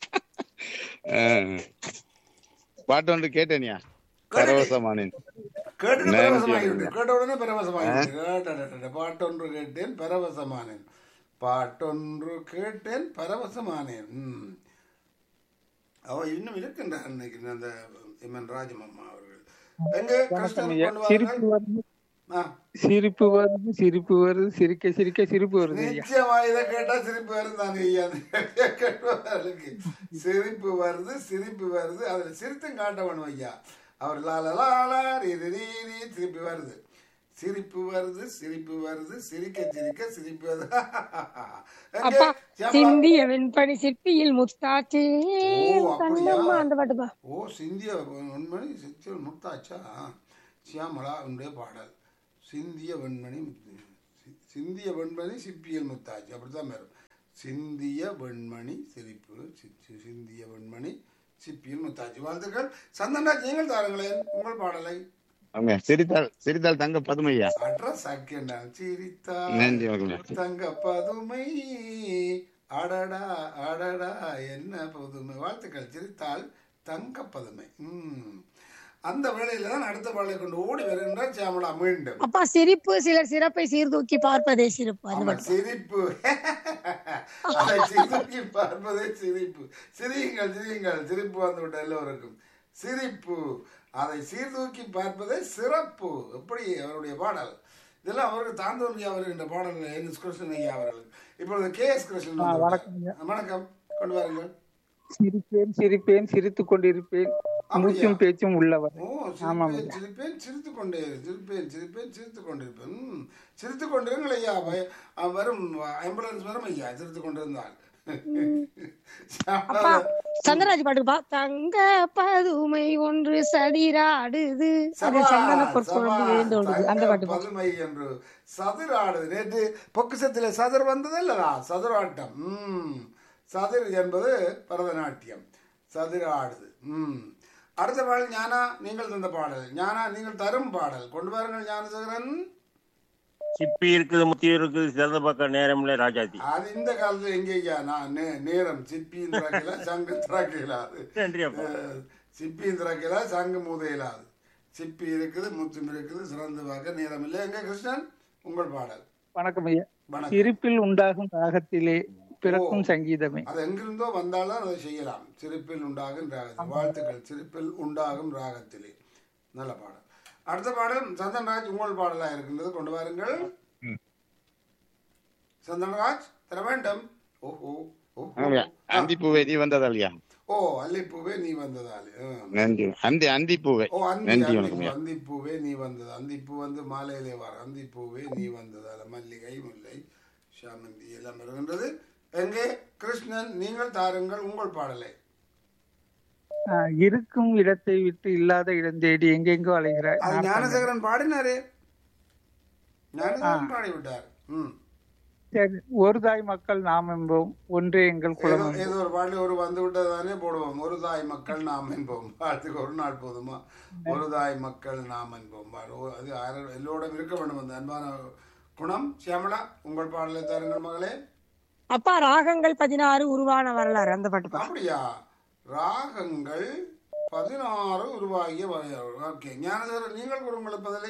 ஆ. பாட்டு ஒன்று கேட்டேனியா பரவசமானேன் கேட்டுட்டு நன்றி, பரவசமாகிவிட்டு ஐயா. கேட்ட உடனே பரவசமாகிவிட்டு கேட்டடடட, பாட்டொன்று கேட்டேன் பரவசமானேன் பாட்டொன்று கேட்டேன் பரவசமானேன் ம் அவ இன்னும் இருக்கின்றார் இன்னைக்கு அந்த எம்என் ராஜமம்மா அவர்கள் எங்க வணக்கம் கஷ்டம் ஐயா கொண்டு சிரிப்பு வாருங்கள் வருது ஆ சிரிப்பு வருது சிரிப்பு வருது சிரிக்க சிரிக்க சிரிப்பு வருது ஐயா நிச்சயமா இதை கேட்டா சிரிப்பு வருது தானே ஐயா கேட்டவர்களுக்கு சிரிப்பு வருது சிரிப்பு வருது அதுல சிரித்தும் காட்ட வேணும் ஐயா அவர் லால லாலா ரீ ரீ ரீ ரீ திருப்பி வருது சிரிப்பு வருது சிரிப்பு வருது சிரிக்க சிரிக்க சிரிப்பு வருது எங்கே? அப்பா சியாமளா? சிந்திய வெண்பனி சிற்பியில் முத்தாச்சே ஓ, அப்படியா? தங்கம்மா அந்த பாட்டுப்பா ஓ சிந்திய வெண்மணி சித்திய முத்தாச்சா சியாமலா உடைய பாடல் சிந்திய வெண்மணி முத்து. சி- சிந்திய வெண்மணி சிப்பியல் முத்தாச்சு அப்படித்தான் வரும் சிந்திய வெண்மணி சிரிப்பு சி- சி- சிந்திய வெண்மணி சிப்பியல் முத்தாச்சு வாழ்த்துக்கள் சந்தன்ராஜ் நீங்கள் தாருங்களேன் உங்கள் பாடலை அவங்க சிரித்தால் சிரித்தால் தங்க பதுமையா அட்ர சக்கெண்டா சிரித்தா நன்றி வணக்கம் தங்க பதுமை அடடா அடடா என்ன பதுமை வாழ்த்துக்கள் சிரித்தால் தங்க பதுமை ம் அந்த வேளையில தான் அடுத்த பாடலை கொண்டு ஓடி வருகின்றார் சியாமலா மீண்டும் அப்பா சிரிப்பு சிலர் சிறப்பை சீர்தூக்கி பார்ப்பதே சிரிப்பு அந்த ஆமா, பாட்டு சிரிப்பு அதை சிரிக்கி பார்ப்பதே சிரிப்பு சிரியுங்கள் சிரியுங்கள் சிரிப்பு வந்து விட்ட எல்லோருக்கும் சிரிப்பு அதை சீர்தூக்கி பார்ப்பதே சிறப்பு எப்படி அவருடைய பாடல் இதெல்லாம் அவருக்கு தாந்தோன்றி வருகின்ற பாடல் என் எஸ் கிருஷ்ணன் ஐயா அவர்கள் இப்பொழுது கே எஸ் கிருஷ்ணன் ஆ, வந்து வணக்கம் ஐயா. விட்டார். வணக்கம் கொண்டு வாருங்கள் சிரிப்பேன் சிரிப்பேன் சிரித்துக் கொண்டிருப்பேன் மூச்சும் பேச்சும் உள்ளவர் ஓ ஆமாம் சிரிப்பேன் சிரிப்பேன் சிரித்து கொண்டே இரு. சிரிப்பேன் சிரிப்பேன் சிரித்து கொண்டிருப்பேன் ம், சிரித்து கொண்டிருங்கள் ஐயா வய- அ, வரும் ஆம்புலன்ஸ் வரும் ஐயா சிரித்து கொண்டிருந்தால் அப்பா சந்திரராஜ் பாட்டுப்பா தங்க பதுமை ஒன்று சதிராடுது அது சந்தன பொற்குழம்பு விழுந்தோடுது அந்த பாட்டுப்பா பதுமை என்று சதுராடுது நேற்று பொக்கிசத்திலே சதுர் வந்தது அல்லதா சதுராட்டம் ம் சதுர் என்பது பரதநாட்டியம் சதுராடுது ம் அடுத்த பாடல் ஞானா நீங்கள் தந்த பாடல் ஞானா நீங்கள் தரும் பாடல் கொண்டு வாருங்கள் ஞானசேகரன் சிப்பி இருக்குது முத்தி இருக்குது சிறந்த பக்கம் நேரம்ல ராஜாத்தி அது இந்த காலத்துல எங்கேயா நான் நே- நேரம் சிப்பியும் திறக்கல சங்கு திறக்கலாது நன்றி அப்பா அஹ், சிப்பியும் திறக்கல சங்கு மூதையிலாது சிப்பி இருக்குது முத்தும் இருக்குது சிறந்து பார்க்க நேரம் இல்லை எங்க கிருஷ்ணன் உங்கள் பாடல் வணக்கம் ஐயா வணக்கம் சிரிப்பில் உண்டாகும் ராகத்திலே பிறக்கும் சங்கீதமே அது எங்கிருந்தோ வந்தாலும் அதை செய்யலாம் சிரிப்பில் உண்டாகும் ராகத்தில் வாழ்த்துக்கள் சிரிப்பில் உண்டாகும் ராகத்திலே நல்ல பாடல் அடுத்த பாடல் சந்தன்ராஜ் உங்கள் பாடலா இருக்கின்றது கொண்டு வாருங்கள் ம். சந்தன்ராஜ் தர வேண்டும் ஓஹோ ஓஹோ ஆமாய்யா. அந்தி பூவே நீ வந்ததாலியா ஓ அல்லிப்பூவே நீ வந்ததாலே ஆ. நன்றி அந்தி அந்தி பூவே ஓ அந்தி நன்றி அந்தி வணக்கம் பூ, ஐயா. அந்திப்பூவே நீ வந்தது அந்திப்பூ வந்து மாலையிலே வர அந்திப்பூவே நீ வந்ததால மல்லிகை முல்லை சாமந்தி எல்லாம் வருகின்றது எங்கே கிருஷ்ணன் நீங்கள் தாருங்கள் உங்கள் பாடலை ஆஹ் இருக்கும் இடத்தை விட்டு இல்லாத இடம் தேடி எங்கெங்கோ அலைகிறார் அது நான் ஞானசேகரன் பாடினாரே ஞானசேகரன் பாடிவிட்டார் ம் சரி, ஒரு தாய் மக்கள் நாம் என்போம் ஒன்றே எங்கள் ஏதோ குலம் என்போம். ஏதோ ஒரு பாடல் ஒரு வந்து விட்டது தானே போடுவோம் ஒரு தாய் மக்கள் நாம் என்போம் பாட்டுக்கு ஒரு நாள் போதுமா ஒரு தாய் மக்கள் நாம் என்போம் பாடு. ஓ, அது யாரும் எல்லோரும் இருக்க வேண்டும் அந்த அன்பான குணம் சியாமளா உங்கள் பாடலை தாருங்கள் மகளே அப்பா ராகங்கள் பதினாறு உருவான வரலாறு அந்த பாட்டுப்பா அப்படியா ராகங்கள் பதினாறு உருவாகிய ஓகே ஞானசேகரன் நீங்கள் கூறுங்கள் பதிலை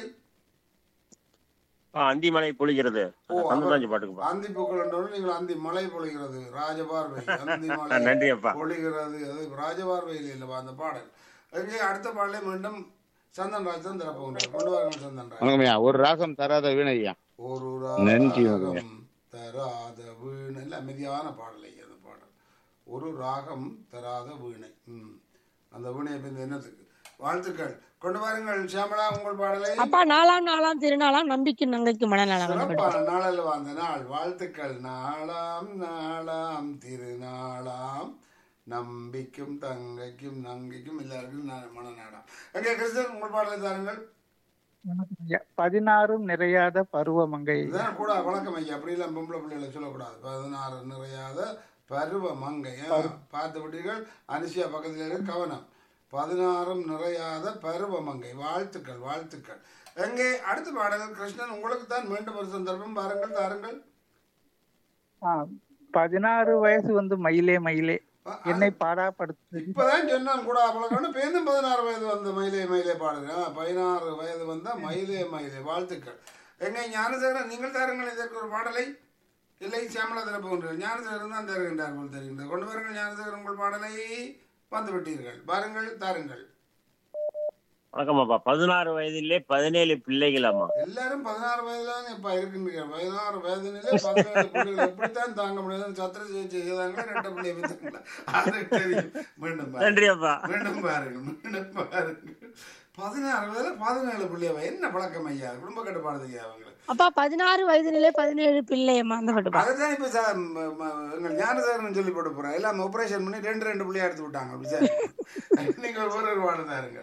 ஆ, அந்தி மலை பொழிகிறது ஓ, சந்தராஜ் பாட்டுக்குப்பா அந்தி பூக்கள் என்றோடு நீங்கள் அந்தி மலை பொழிகிறது ராஜபார்வை அந்தி மலை நன்றி அப்பா பொழிகிறது அது ராஜபார்வையில் இல்லவா அந்த பாடல் அங்கே அடுத்த பாடலை மீண்டும் சந்தன் ராஜ் தான் திறப்புகின்றார் கொண்டு வாருங்கள் சந்தன் ராஜ் வணக்கம் ஐயா ஒரு ராகம் தராத வீணையா ஒரு நன்றி, ராகம் தராத வீணை இல்ல அமைதியான பாடலை அந்த பாடல் ஒரு ராகம் தராத வீணை ம் அந்த வீணை இப்ப என்னத்துக்கு வாழ்த்துக்கள் கொண்டு வாருங்கள் சியாமளா உங்கள் பாடலை அப்பா நாலாம் நாளாம் திருநாளாம் நம்பிக்கை நங்கைக்கு மனநலம் அந்த பாட்டு சிறப்பான நாளல்ல அந்த நாள் வாழ்த்துக்கள் நாளாம் நாளாம் திருநாளாம் நம்பிக்கும் தங்கைக்கும் நங்கைக்கும் எல்லாருக்கும் ந- மனநாடாம் ஓகே கிருஷ்ணன் உங்கள் பாடலை தாருங்கள் வணக்கம் ஐயா. பதினாறும் நிறையாத பருவமங்கை இதுதான் கூட வழக்கம் ஐயா அப்படி எல்லாம் பொம்பளை பிள்ளைகளை சொல்லக்கூடாது பதினாறு நிறையாத பருவ மங்கை ஆ, பார்த்து விட்டீர்கள் அனுஷியா பக்கத்தில் இருக்க கவனம் பதினாறும் நிறையாத பருவ மங்கை வாழ்த்துக்கள் வாழ்த்துக்கள் எங்கே அடுத்த பாடல் கிருஷ்ணன் உங்களுக்கு தான் மீண்டும் ஒரு சந்தர்ப்பம் பாருங்கள் தாருங்கள் ஆஹ் பதினாறு வயசு வந்து மயிலே மயிலே ஆ, என்னை பாடாப்படுத்து இப்பதான் சொன்னான் கூட அவ்வளவு பேருந்தும் பதினாறு வயது வந்த மயிலே மயிலே பாடுகிறேன் பதினாறு வயது வந்த மயிலே மயிலே வாழ்த்துக்கள் எங்க ஞானசேகரன் நீங்கள் தாருங்கள் இதற்கு ஒரு பாடலை இல்லை சியாமலா திறப்புகின்றீர்கள் ஞானசேகரன் தான் தருகின்றார் போல் தருகின்றார் கொண்டு வாருங்கள் ஞானசேகரன் உங்கள் பாடலை வந்து விட்டீர்கள் பாருங்கள் தாருங்கள் வணக்கம் அப்பா பதினாறு வயதிலே பதினேழு பிள்ளைகளாமா எல்லாரும் பதினாறு வயதுல தான் இப்ப இருக்கின்றீர்கள் பதினாறு வயதிலே பதினேழு பிள்ளைகள் எப்படித்தான் தாங்க முடியாது சத்திர சிகிச்சை செய்தாங்களா ரெட்ட பிள்ளை வைத்தாங்களா அது தெரியும் மீண்டும் பாருங்கள். நன்றி அப்பா மீண்டும் பாருங்கள் மீண்டும் பாருங்கள் பதினாறு வயதுல பதினேழு பிள்ளையவ என்ன பழக்கம் ஐயா குடும்ப கட்டுப்பாடு ஐயா அவங்களுக்கு அப்பா பதினாறு வயதிலே பதினேழு பிள்ளையம்மா அந்த பாட்டு பா அதுதான் இப்ப சா- ம- ம- எங்கள் ஞானசாரன் சொல்லி போட்டு போறேன் எல்லாம் ஆபரேஷன் பண்ணி ரெண்டு ரெண்டு பிள்ளையா எடுத்து விட்டாங்க அப்படி சார் நீங்க ஒரு ஒரு பாடம் தாருங்க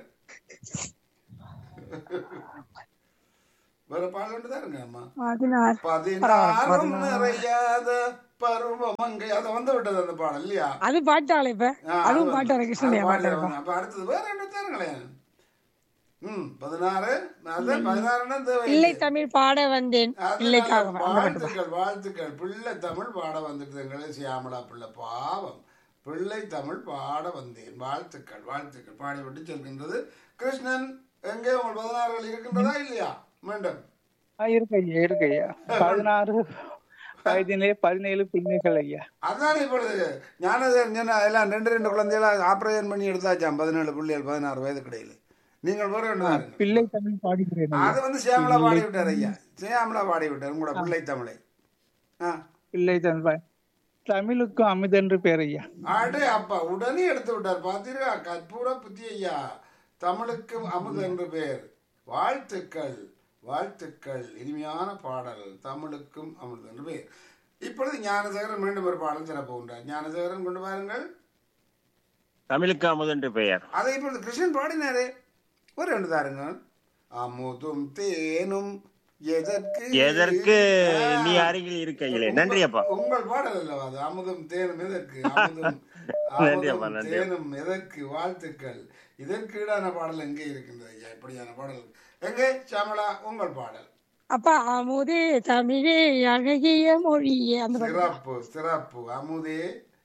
வேற பாடம் தான் இருங்க அம்மா பதினாறு பதினாறும் நிறையாத பருவமங்கை அதை வந்து விட்டது அந்த பாடல் இல்லையா அது பாட்டாளே இப்ப ஆ, அதுவும் அது பாட்டாளே வந்து- கிருஷ்ணனியா அது பாடல பாட்டாளே வந்து. அப்ப அடுத்தது வேற ரெண்டு தாருங்களேன் ம் பதினாறு அது பதினாறுன்னா தேவை பிள்ளை தமிழ் பாட வந்தேன் அதனால பிள்ளைக்காக அந்த பாட்டு பா வாழ்த்துக்கள் வாழ்த்துக்கள் பிள்ளை தமிழ் பாட வந்துட்டுங்களே சியாமலா பிள்ளை பாவம் பிள்ளை தமிழ் பாட வந்தேன் வாழ்த்துக்கள் வாழ்த்துக்கள் பாடிவிட்டு செல்கின்றது கிருஷ்ணன் எங்கே உங்கள் பதினாறுகள் இருக்கின்றதா இல்லையா மீண்டும் ஆ, இருக்கு ஐயா இருக்கு ஐயா பதினாறு வயதிலே பதினேழு பிள்ளைகள் ஐயா அதான் இப்பொழுது ஞானதேவன் சொன்ன எல்லாம் ரெண்டு ரெண்டு குழந்தைகள ஆப்ரேஷன் பண்ணி எடுத்தாச்சாம் பதினேழு பிள்ளைகள் பதினாறு வயது கிடையில நீங்கள் வேற ஒன்று பாருங்க. பிள்ளை தமிழ் பாடுகிறேன் ஐயா அது வந்து சியாமலா பாடி விட்டார் ஐயா சியாமலா பாடி விட்டார் உங்களோட பிள்ளை தமிழை ஆ பிள்ளை தமிழ் பா- தமிழுக்கும் அமிதென்று பேர் ஐயா அடே அப்பா உடனே எடுத்து விட்டார் பார்த்தீர்களா கற்பூர புத்தி ஐயா தமிழுக்கு அமுது என்று பெயர் வாழ்த்துக்கள் வாழ்த்துக்கள் இனிமையான பாடல் தமிழுக்கும் அமுது என்று பெயர் இப்பொழுது ஞானசேகரன் மீண்டும் ஒரு பாடல் சிறப்பு உண்டார் ஞானசேகரன் கொண்டு வாருங்கள் தமிழுக்கு அமுதென்று பெயர் அதை இப்பொழுது கிருஷ்ணன் பாடினாரே ஒரு ரெண்டு தாருங்க அமுதும் தேனும் எதற்கு எதற்கு நீ அருகில் இருக்கையிலே நன்றி அப்பா உங்கள் பாடல் அல்லவா அது அமுதும் தேனும் எதற்கு அமுதும் நன்றி அப்பா, அமுதும் நன்றி. தேனும் எதற்கு வாழ்த்துக்கள் இதற்கு ஈடான பாடல் எங்கே இருக்கின்றது ஐயா இப்படியான பாடல் எங்கே சாமலா உங்கள் பாடல் அப்பா அமுதே தமிழே அழகிய மொழியே அந்த பாட்டு சிறப்பு சிறப்பு அமுதே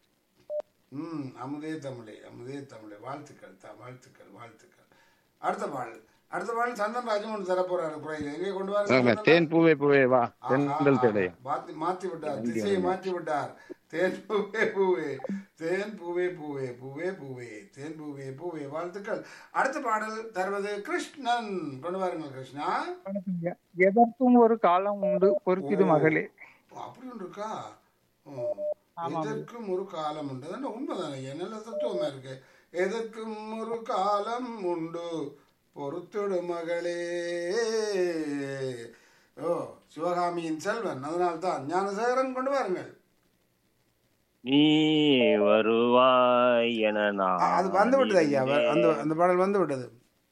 ம் அமுதே தமிழே அமுதே தமிழே வாழ்த்துக்கள் த வாழ்த்துக்கள் வாழ்த்துக்கள் அடுத்த பாடல் அடுத்த பாடல் சந்தன் ராஜன் ஒன்று தரப்போறாரு குறையில் எங்கே கொண்டு வாருங்க ஆமா, சந்தன் தேன் பூவே பூவே வா ஆஹா, தென்றல் தேடைய மாத்தி மாத்தி விட்டார் திசையை மாற்றி விட்டார் தேன் பூவே பூவே தேன் பூவே பூவே பூவே பூவே தேன் பூவே பூவே வாழ்த்துக்கள் அடுத்த பாடல் தருவது கிருஷ்ணன் கொண்டு வாருங்கள் கிருஷ்ணா வணக்கம் ஐயா. எதற்கும் ஒரு காலம் உண்டு பொறுத்திடு மகளே ஓ, அப்படி ஒன்று இருக்கா ஓ, எதற்கும் ஒரு காலம் உண்டு அதான் உண்மைதானே ஐயா, நல்ல தத்துவமா இருக்கு எதற்கும் ஒரு காலம் உண்டு பொறுத்துடு மகளே ஓ சிவகாமியின் செல்வன் அதனால்தான் ஞானசேகரன் கொண்டு வாருங்கள் நீ வருவாய் என ஆ, நான் அது வந்து விட்டது ஐயா வ- அந்த அந்த பாடல் வந்து விட்டது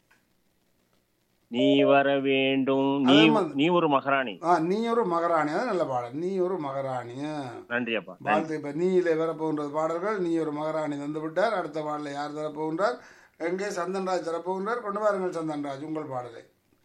நீ வர வேண்டும் நீ அதே மாதிரி. நீ ஒரு மகாராணி ஆ நீ ஒரு மகாராணி அதான் நல்ல பாடல் நீ ஒரு மகாராணி ஆ. நன்றி அப்பா நன்றி. வாழ்த்து இப்ப நீயிலே வரப்போகின்றது பாடல்கள் நீ ஒரு மகாராணி தந்து விட்டார் அடுத்த பாடலை யார் தரப்போகின்றார் எங்கே சந்தன்ராஜ் தரப்போகின்றார் கொண்டு வாருங்கள் சந்தன்ராஜ் உங்கள் பாடலை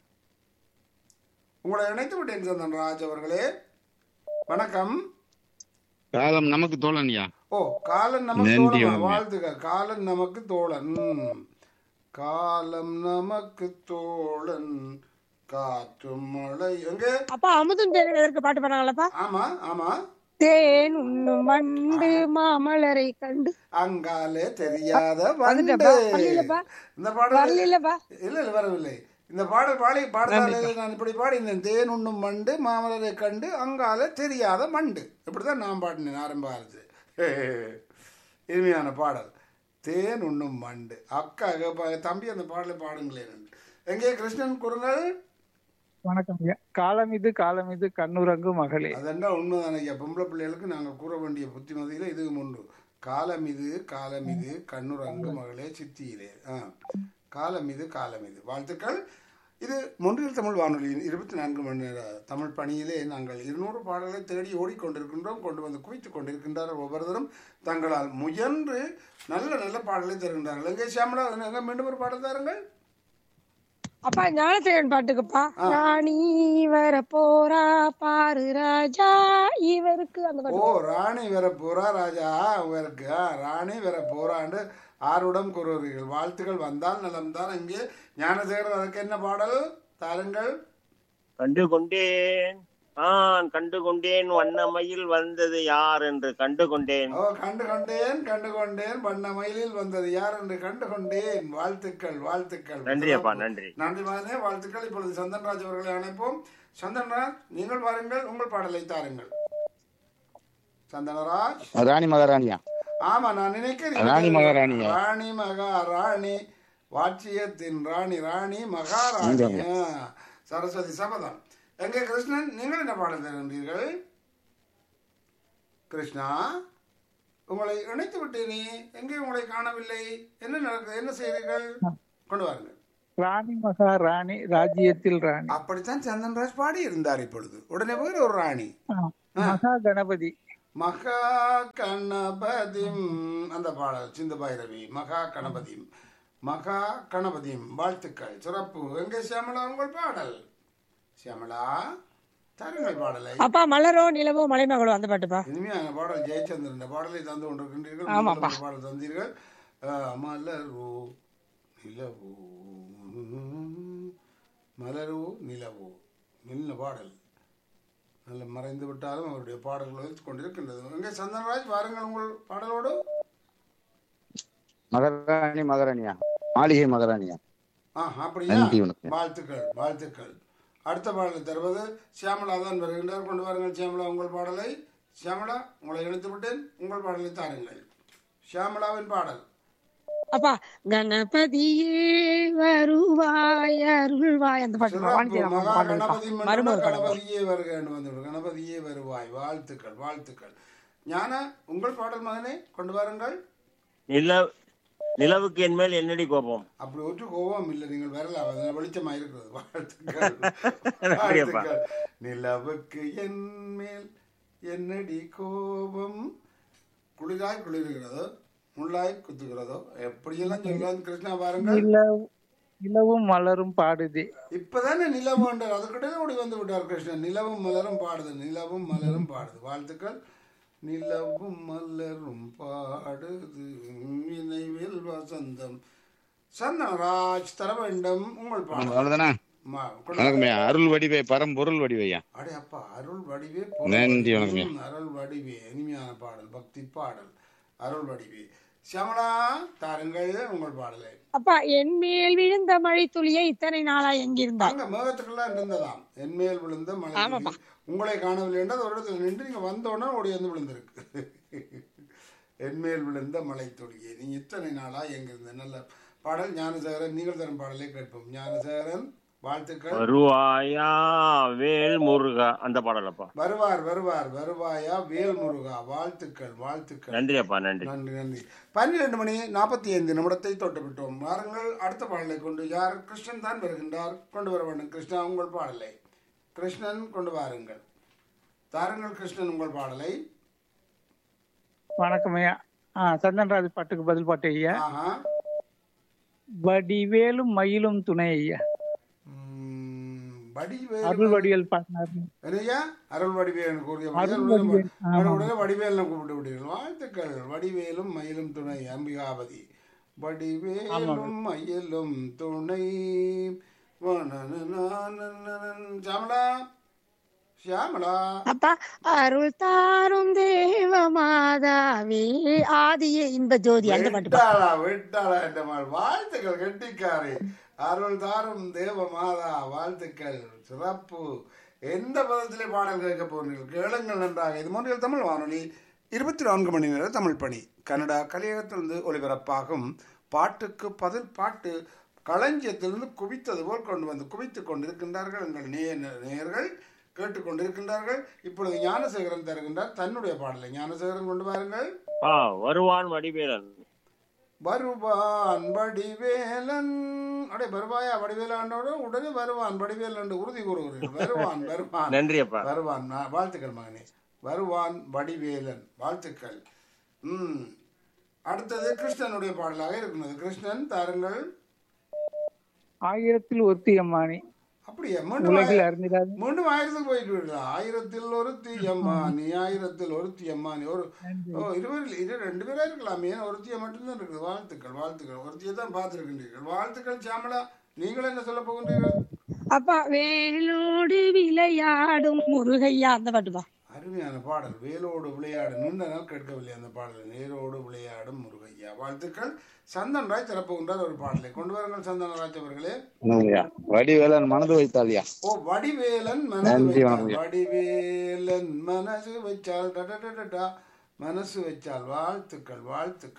உங்களை இணைத்து விட்டேன் சந்தன்ராஜ் அவர்களே வணக்கம் காலம் நமக்கு தோழனியா ஓ காலன் நமக்கு நன்றி, தோழன் வணக்கம். வாழ்த்துக்க காலன் நமக்கு தோழன் ம். காலம் நமக்கு தோழன் காற்றும் மழை எங்கே அப்பா அமுதும் தேன் எதற்கு பாட்டு பாடுறாங்களப்பா ஆமா ஆமா தேன் உண்ணும் வண்டு மாமலரை கண்டு அங்காலே தெரியாத வந்துட்டப்பா வண்டு வரலப்பா இந்த பாடல் வரலப்பா இல்ல இல்ல வரவில்லை இந்த பாடல் பாடி பாடத்தாலே நான் இப்படி பாடினேன் தேன் உண்ணும் மண்டு மாமலரை கண்டு அங்கால தெரியாத மண்டு இப்படிதான் நான் பாடினேன் ஆரம்ப காலத்து இனிமையான பாடல் தேன் உண்ணும் மண்டு அக்கா கேப்பா, தம்பி அந்த பாடலை பாடுங்களேன் எங்கே கிருஷ்ணன் குறுங்கள் வணக்கம் ஐயா காலம் இது காலம் இது கண்ணுறங்கு மகளே அதெண்டா உண்மைதானே ஐயா பொம்பளை பிள்ளைகளுக்கு நாங்கள் கூற வேண்டிய புத்திமதியில் இதுவும் உண்டு காலம் இது காலம் இது கண்ணுரங்கு மகளே சித்தியிலே ஆ காலம் இது காலம் இது வாழ்த்துக்கள் இது மொன்றியல் தமிழ் வானொலியின் இருபத்தி நான்கு மணி நேர தமிழ் பணியிலே நாங்கள் இருநூறு பாடல்களை தேடி ஓடிக்கொண்டிருக்கின்றோம் கொண்டு வந்து குவித்துக் கொண்டிருக்கின்றார்கள் ஒவ்வொருத்தரும் தங்களால் முயன்று நல்ல நல்ல பாடலை தருகின்றார்கள் எங்கே சியாமலா எங்க மீண்டும் ஒரு பாடல் தாருங்கள் அப்பா ஞானசேகரன் பாட்டுக்குப்பா ராணி வர போறா பாரு ராஜா இவருக்கு அந்த ஓ பாட்டு ராணி வர போறா ராஜா அவருக்கு ஆ, ராணி வர போறாண்டு ஆருடம் கூறுவீர்கள் வாழ்த்துக்கள் வந்தால் நலம்தான் இங்கே ஞானசேகர் அதற்கு என்ன பாடல் தாருங்கள் கண்டு கொண்டேன் நான் கண்டு கொண்டேன் வண்ணமயில் வந்தது யார் என்று கண்டு கொண்டேன் ஓ கண்டு கொண்டேன் கண்டு கொண்டேன் வண்ண மயிலில் வந்தது யார் என்று கண்டு கொண்டேன் வாழ்த்துக்கள் வாழ்த்துக்கள் நன்றி அப்பா நன்றி நன்றி மகனே வாழ்த்துக்கள் இப்பொழுது சந்தன்ராஜ் அவர்களை அழைப்போம் சந்தன்ராஜ் நீங்கள் வாருங்கள் உங்கள் பாடலை தாருங்கள் சந்தனராஜ் ராணி மகாராணியா ஆமா நான் நினைக்கிறேன் ராணி மகாராணியா? ராணி மகாராணி வாட்சியத்தின் ராணி ராணி மகாராணி ஆ, சரஸ்வதி சபதம் எங்கே கிருஷ்ணன் நீங்கள் என்ன பாடல் தருகின்றீர்கள் கிருஷ்ணா உங்களை இணைத்து விட்டேனே எங்கே உங்களை காணவில்லை என்ன நடக்குது என்ன செய்கிறீர்கள் கொண்டு வாருங்கள் ராணி மகாராணி ராஜ்யத்தில் ராணி அப்படித்தான் சந்தன்ராஜ் பாடி இருந்தார் இப்பொழுது உடனே வேறு ஒரு ராணி ஆ, மகா கணபதி மகா கணபதிம் அந்த பாடல் சிந்து பைரவி மகா கணபதிம் மகா கணபதிம் வாழ்த்துக்கள் சிறப்பு எங்கே சியாமலா உங்கள் பாடல் சியாமலா தருங்கள் பாடலை அப்பா மலரோ நிலவோ மலைமகளோ அந்த பாட்டுப்பா இனிமையான பாடல் ஜெயச்சந்திரன் பாடலை தந்து கொண்டிருக்கின்றீர்கள் ஆமாப்பா. முதல் பாடல் தந்தீர்கள் ஆ, மலரோ நிலவோ மலரோ நிலவோ நல்ல பாடல் நல்ல மறைந்து விட்டாலும் அவருடைய பாடல்கள் வைத்துக் கொண்டிருக்கின்றது எங்கே சந்தனராஜ் வாருங்கள் உங்கள் பாடலோடு மகாராணி மகாராணியா மாளிகை மகாராணியா ஆ அப்படியா நன்றி வணக்கம் வாழ்த்துக்கள் வாழ்த்துக்கள் அடுத்த பாடலை தருவது சியாமலா தான் வருகின்றார் கொண்டு வாருங்கள் சியாமலா உங்கள் பாடலை சியாமலா உங்களை இணைத்து விட்டேன் உங்கள் பாடலை தாருங்கள் சியாமலாவின் பாடல் அப்பா கணபதியே வருவாய் அருள்வாய் அந்த பாட்டு சிறப்பு. வாணிஜராமன் மகா பாடல்ப்பா. கணபதி மன்னன் மருமகள் பாடல். கணபதியே வருக என்று வந்துவிடும் கணபதியே வருவாய் வாழ்த்துக்கள் வாழ்த்துக்கள் ஞான உங்கள் பாடல் மகனே கொண்டு வாருங்கள் நில நிலவுக்கு என் மேல் என்னடி கோபம் அப்படி ஒற்று கோபம் இல்லை நீங்கள் வரலாம் அது வெளிச்சமா இருக்கிறது வாழ்த்துக்கள் நன்றியப்பா. வாழ்த்துக்கள் நிலவுக்கு என் மேல் என்னடி கோபம் குளிராய் குளிர்கிறதோ முள்ளாய் குத்துகிறதோ எப்படியெல்லாம் சொல்லலாம் கிருஷ்ணா பாருங்கள் நிலவு நிலவும் மலரும் பாடுதே இப்பதானே நிலவு என்றார் அதுக்கிட்டே ஓடி வந்து விட்டார் கிருஷ்ணன் நிலவும் மலரும் பாடுது நிலவும் மலரும் பாடுது வாழ்த்துக்கள் நிலவும் மலரும் பாடுது நினைவில் வசந்தம் சந்தனராஜ் தர வேண்டும் உங்கள் பாடல் அவ்வளவுதானா மா, கொண்டு- வணக்கம்யா அருள் வடிவே பரம்பொருள் வடிவையா அடே அப்பா அருள் வடிவே நன்றி, வணக்கம். ம், அருள் வடிவே இனிமையான பாடல் பக்தி பாடல் அருள் வடிவே சியாமலா தாருங்கள் உங்கள் பாடலை அப்பா என் மேல் விழுந்த மழை துளியே இத்தனை நாளா எங்கிருந்தாய் அங்க மேகத்துக்கெல்லாம் இருந்ததாம் என் மேல் விழுந்த மழை ஆமாப்பா. துளி. உங்களை காணவில்லை என்றால் ஒரு இடத்துல நின்று நீங்க வந்த உடனே ஓடி வந்து விழுந்திருக்கு என் மேல் விழுந்த மழை துளியே நீ இத்தனை நாளா எங்க இருந்த நல்ல பாடல் ஞானசேகரன் நீங்கள் தரும் பாடலை கேட்போம் ஞானசேகரன் வாழ்த்துக்கள் வருவாயா வேல் முருகா அந்த பாடலப்பா வருவார் வருவார் வருவாயா வேல் முருகா வாழ்த்துக்கள் வாழ்த்துக்கள் நன்றி அப்பா நன்றி நன்றி நன்றி பன்னிரண்டு மணி நாற்பத்தி ஐந்து நிமிடத்தை தொட்டு விட்டோம் வாருங்கள் அடுத்த பாடலை கொண்டு யார் கிருஷ்ணன் தான் வருகின்றார் கொண்டு வர வேண்டும் கிருஷ்ணா உங்கள் பாடலை கிருஷ்ணன் கொண்டு வாருங்கள் தாருங்கள் கிருஷ்ணன் உங்கள் பாடலை வணக்கம் ஐயா ஆ சந்தன்ராஜ் பாட்டுக்கு பதில் பாட்டு ஐயா ஆஹா வடிவேலும் மயிலும் துணை ஐயா உம், வடிவேல் அருள் வடிவேல் பாடினார் என்னய்யா அருள் வடிவேல் கூறிய அருள் உடனே வடிவேல், ஆமா. உடனே வடிவேல் கூப்பிட்டு விடுவீர்கள் வாழ்த்துக்கள் வடிவேலும் மயிலும் துணை அம்பிகாபதி வடிவேலும் மயிலும் துணை வனனனனனனன். சியாமளா சியாமளா அப்பா அருள் தாரும் தேவ மாதாவே ஆதியே இன்ப ஜோதி அந்த பாட்டுப்பா விட்டாளா விட்டாளா என்ற மாதிரி வாழ்த்துக்கள் கெட்டிக்காரி அருள் தாரும் தேவ மாதா வாழ்த்துக்கள் சிறப்பு எந்த பதத்திலே பாடல் கேட்க போகிறீர்கள் கேளுங்கள் நன்றாக இது மூன்றில் தமிழ் வானொலி இருபத்தி நான்கு மணி நேர தமிழ் பணி கனடா கலியகத்திலிருந்து ஒலிபரப்பாகும் பாட்டுக்கு பதில் பாட்டு களஞ்சியத்திலிருந்து குவித்தது போல் கொண்டு வந்து குவித்துக் கொண்டிருக்கின்றார்கள் எங்கள் நேய நேயர்கள் கேட்டுக்கொண்டிருக்கின்றார்கள் இப்பொழுது ஞானசேகரன் தருகின்றார் தன்னுடைய பாடலை ஞானசேகரன் கொண்டு வாருங்கள் ஆ வருவான் வடிவேலன் வருவான் வடிவேலன் அடே வருவாயா வடிவேலாண்டோட உடனே வருவான் வடிவேலன் என்று உறுதி கூறுகிறீர்கள் வருவான் வருவான் நன்றி அப்பா வருவான் நான் வாழ்த்துக்கள் மகனே வருவான் வடிவேலன் வாழ்த்துக்கள் ம் அடுத்தது கிருஷ்ணனுடைய பாடலாக இருக்கிறது கிருஷ்ணன் தாருங்கள் ஆயிரத்தில் ஒருத்தி அம்மானி அப்படியே மீண்டும் உலகில் ஆய- அறிந்திராது மீண்டும் ஆயிரத்துக்கு போயிட்டு விடலாம் ஆயிரத்தில் ஒரு அம்மானி ஆயிரத்தில் ஒரு அம்மானி ஒரு ஓ இருவர் இரு ரெண்டு பேரா இருக்கலாமே ஒருத்தியை மட்டும்தான் இருக்குது வாழ்த்துக்கள் வாழ்த்துக்கள் ஒருத்தியை தான் பார்த்துருக்கின்றீர்கள் வாழ்த்துக்கள் சாமலா நீங்கள் என்ன சொல்ல போகின்றீர்கள் அப்பா வேலோடு விளையாடும் முருகையா அந்த பாட்டுப்பா அருமையான பாடல் வேலோடு விளையாடு நீண்ட நாள் கேட்கவில்லை அந்த பாடல் நேரோடு விளையாடும் முருகையா வாழ்த்துக்கள் சந்தன் ராய் திறப்புகின்றார் ஒரு பாடலை கொண்டு வாருங்கள் சந்தன் ராஜ் அவர்களே வணக்கம்யா. வடிவேலன் மனது வைத்தாலியா ஓ வடிவேலன் மனசு நன்றி, வைத்தால் வணக்கம். வடிவேலன் மனசு வச்சால் டடடடடா மனசு வச்சால் வாழ்த்துக்கள் வாழ்த்துக்கள்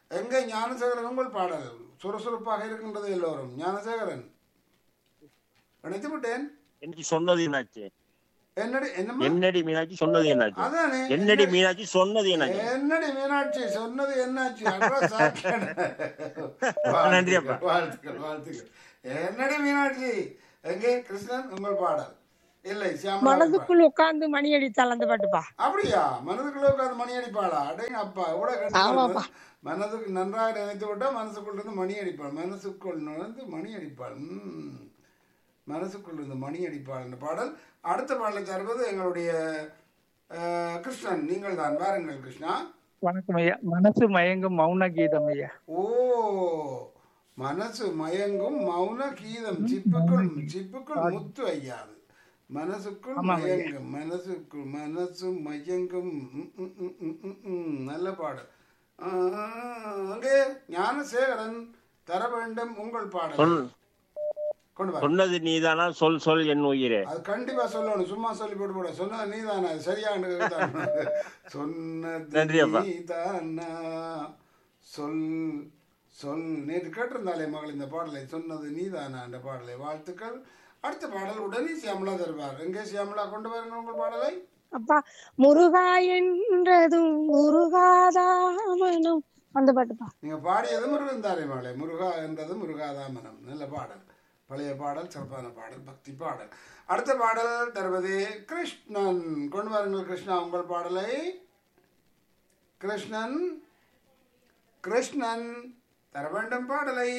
எங்கே ஞானசேகரன் உங்கள் பாடல் சுறுசுறுப்பாக இருக்கின்றது எல்லோரும் ஞானசேகரன் நினைத்து விட்டேன் என்னடி சொன்னது என்னாச்சு என்னடி என்னம்மா என்னடி மீனாட்சி சொன்னது என்னாச்சு அதானே என்னடி மீனாட்சி சொன்னது என்னாச்சு என்னடி மீனாட்சி சொன்னது என்னாச்சு அட்ரா சாக்கியன். நன்றி அப்பா. வாழ்த்துக்கள் வாழ்த்துக்கள் என்னடி மீனாட்சி எங்கே கிருஷ்ணன் உங்கள் பாடல் இல்லை சியாமலா பாடல். மனதுக்குள் உட்கார்ந்து மணி அடித்தால் அந்த பாட்டுப்பா அப்படியா மனதுக்குள்ள உட்காந்து மணி அடிப்பாளா அடேங்க அப்பா எவ்வளவு ஆமாப்பா. கஷ்டம் மனதுக்கு நன்றாக நினைத்து விட்டா மனசுக்குள்ள இருந்து மணி அடிப்பாள் மனசுக்குள் நுழைந்து மணி அடிப்பாள் ம். மனசுக்குள் இருந்து மணி அடிப்பாள் என்ற பாடல் அடுத்த பாடலை தருவது எங்களுடைய அஹ், கிருஷ்ணன் நீங்கள் தான் வாருங்கள் கிருஷ்ணா வணக்கம் ஐயா மனசு மயங்கும் மௌன கீதம் ஐயா ஓ மனசு மயங்கும் மௌன கீதம் சிப்புக்குள் சிப்புக்குள் முத்து ஐயாது மனசுக்குள் ஆமாம் ஐயா. மயங்கும் மனசுக்குள் மனசு மயங்கும் ம், ம், ம், ம், ம், ம். நல்ல பாடல் ஆ, அங்கே ஞானசேகரன் தர வேண்டும் உங்கள் பாடல் சொல் கொண்டு வா சொன்னது நீதானா சொல் சொல் என் உயிரே அது கண்டிப்பா சொல்லணும் சும்மா சொல்லி போட்டு போட சொன்னது நீதானா அது சரியான சொன்னது நன்றி அப்பா. நீதானா சொல் சொல் நேற்று கேட்டிருந்தாலே மகள் இந்த பாடலை சொன்னது நீதானா என்ற பாடலை வாழ்த்துக்கள் அடுத்த பாடல் உடனே சியாமலா தருவார் எங்கே சியாமலா கொண்டு வாருங்க உங்கள் பாடலை அப்பா முருகா என்றதும் முருகாதாமனும் அந்த பாட்டுப்பா நீங்க பாடியது முருகன் தாரை மாலை முருகா என்றது முருகாதாமனம் நல்ல பாடல் பழைய பாடல் சிறப்பான பாடல் பக்தி பாடல் அடுத்த பாடல் தருவது கிருஷ்ணன் கொண்டு வாருங்கள் கிருஷ்ணா உங்கள் பாடலை கிருஷ்ணன் கிருஷ்ணன் தர வேண்டும் பாடலை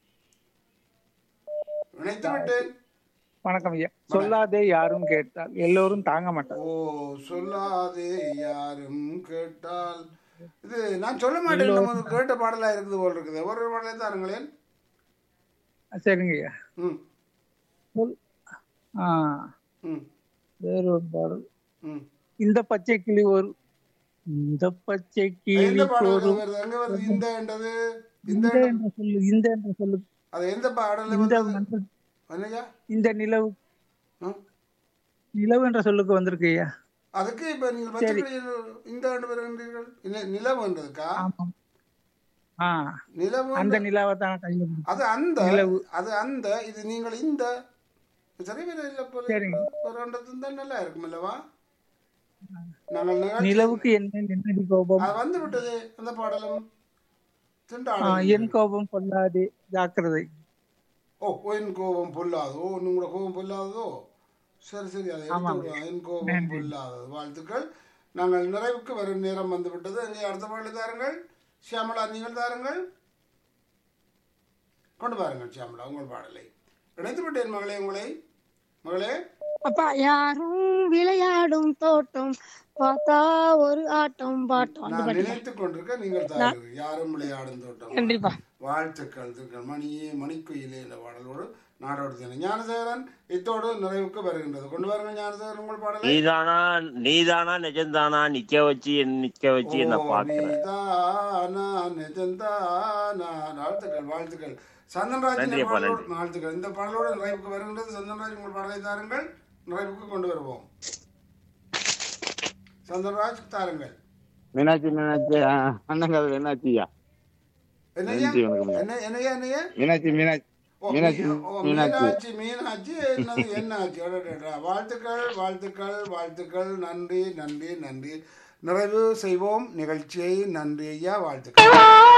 நினைத்து விட்டேன் வணக்கம் ஐயா சொல்லாதே யாரும் கேட்டால் எல்லோரும் தாங்க மாட்டாங்க ஓ சொல்லாதே யாரும் கேட்டால் இது நான் சொல்ல மாட்டேன் நம்ம கேட்ட பாடலா இருக்குது போல் இருக்குது ஒரு பாடலை தாருங்களேன் சரிங்க ஐயா ம் சொல்- ஆ ம் வேற ஒரு பாடல் ம் இந்த பச்சை கிளி ஒரு இந்த பச்சை கிளி எந்த பாடல் ஒரு வருது எங்க வருது இந்த என்றது இந்த இந்த என்ற சொல்லு இந்த என்ற சொல்லு அது எந்த பாடல்ல இந்த வந்தது மன்ற- என்னய்யா இந்த நிலவு ஆ? நிலவு என்ற சொல்லுக்கு வந்திருக்கு ஐயா அதுக்கு இப்ப நீங்க வச்சுக்கிறீங்க இந்த ஆண்டு வருகின்றீர்கள் நில- நிலவு என்றதுக்கா ஆமாம் ஆ நிலவு அந்த நிலாவை தான் கையில பிடிச்சு. அது அந்த நிலவு. அது அந்த இது நீங்கள் இந்த சரி வேற இல்ல போல சரிங்க. ஒரு ரெண்டு தான் நல்லா இருக்கும் அல்லவா நாங்கள் நிகழ்ச்சி- நிலவுக்கு என்ன என்னடி கோபம் அது வந்து விட்டது அந்த பாடலும் ஆ, திண்டாடல் என் கோபம் கொள்ளாதே ஜாக்கிரதை ஓ என் கோபம் பொல்லாது ஓ உங்களோட கோபம் பொல்லாததோ சரி சரி அதை எடுத்து விடுவோம் என் கோபம் பொல்லாதது வாழ்த்துக்கள் நாங்கள் நிறைவுக்கு வரும் நேரம் வந்து விட்டது அங்கே அடுத்த பாடல் தாருங்கள் சியாமலா நீங்கள் தாருங்கள் கொண்டு பாருங்கள் சியாமலா உங்கள் பாடலை இணைத்து விட்டேன் மகளே உங்களை மகளே அப்பா யாரும் விளையாடும் தோட்டம் பார்த்தா ஒரு ஆட்டம் பாட்டம் அந்த நான் பாட்டு நினைத்துக் கொண்டிருக்க நீங்கள் தாருங்கள் யாரும் விளையாடும் தோட்டம் கண்டிப்பா வாழ்த்துக்கள் திருக்கள் மணியே மணிக்குயிலே என்ற பாடலோடு நாடோடு தினம் ஞானசேகரன் இத்தோடு நிறைவுக்கு வருகின்றது கொண்டு வாருங்கள் ஞானசேகரன் உங்கள் பாடலை நீதானா நீதானா நிஜம்தானா நிக்க வச்சு என்ன நிக்க வச்சு என்ன ஓ, பாக்குற நீதானா, நிஜந்தானா. வாழ்த்துக்கள் வாழ்த்துக்கள் சந்தன்ராஜ் இந்த நன்றி அப்பா, பாடலோடு வாழ்த்துக்கள் இந்த பாடலோடு நிறைவுக்கு வருகின்றது சந்தன்ராஜ் உங்கள் பாடலை தாருங்கள் நிறைவுக்கு கொண்டு வருவோம் சந்தன்ராஜ் தாருங்கள் மீனாட்சி மீனாட்சி ஆ, அண்ணங்காதல் என்னாச்சியா என்னையா நன்றி வணக்கம் என்ன என்னையா என்னையா மீனாட்சி மீனாட்சி ஓ, மீனாட்சி மீ- ஓ, மீனாட்சி மீனாட்சி மீனாட்சி என்னது என்னாச்சு அடடடா. வாழ்த்துக்கள் வாழ்த்துக்கள் வாழ்த்துக்கள் நன்றி நன்றி நன்றி நிறைவு செய்வோம் நிகழ்ச்சியை நன்றி ஐயா வாழ்த்துக்கள்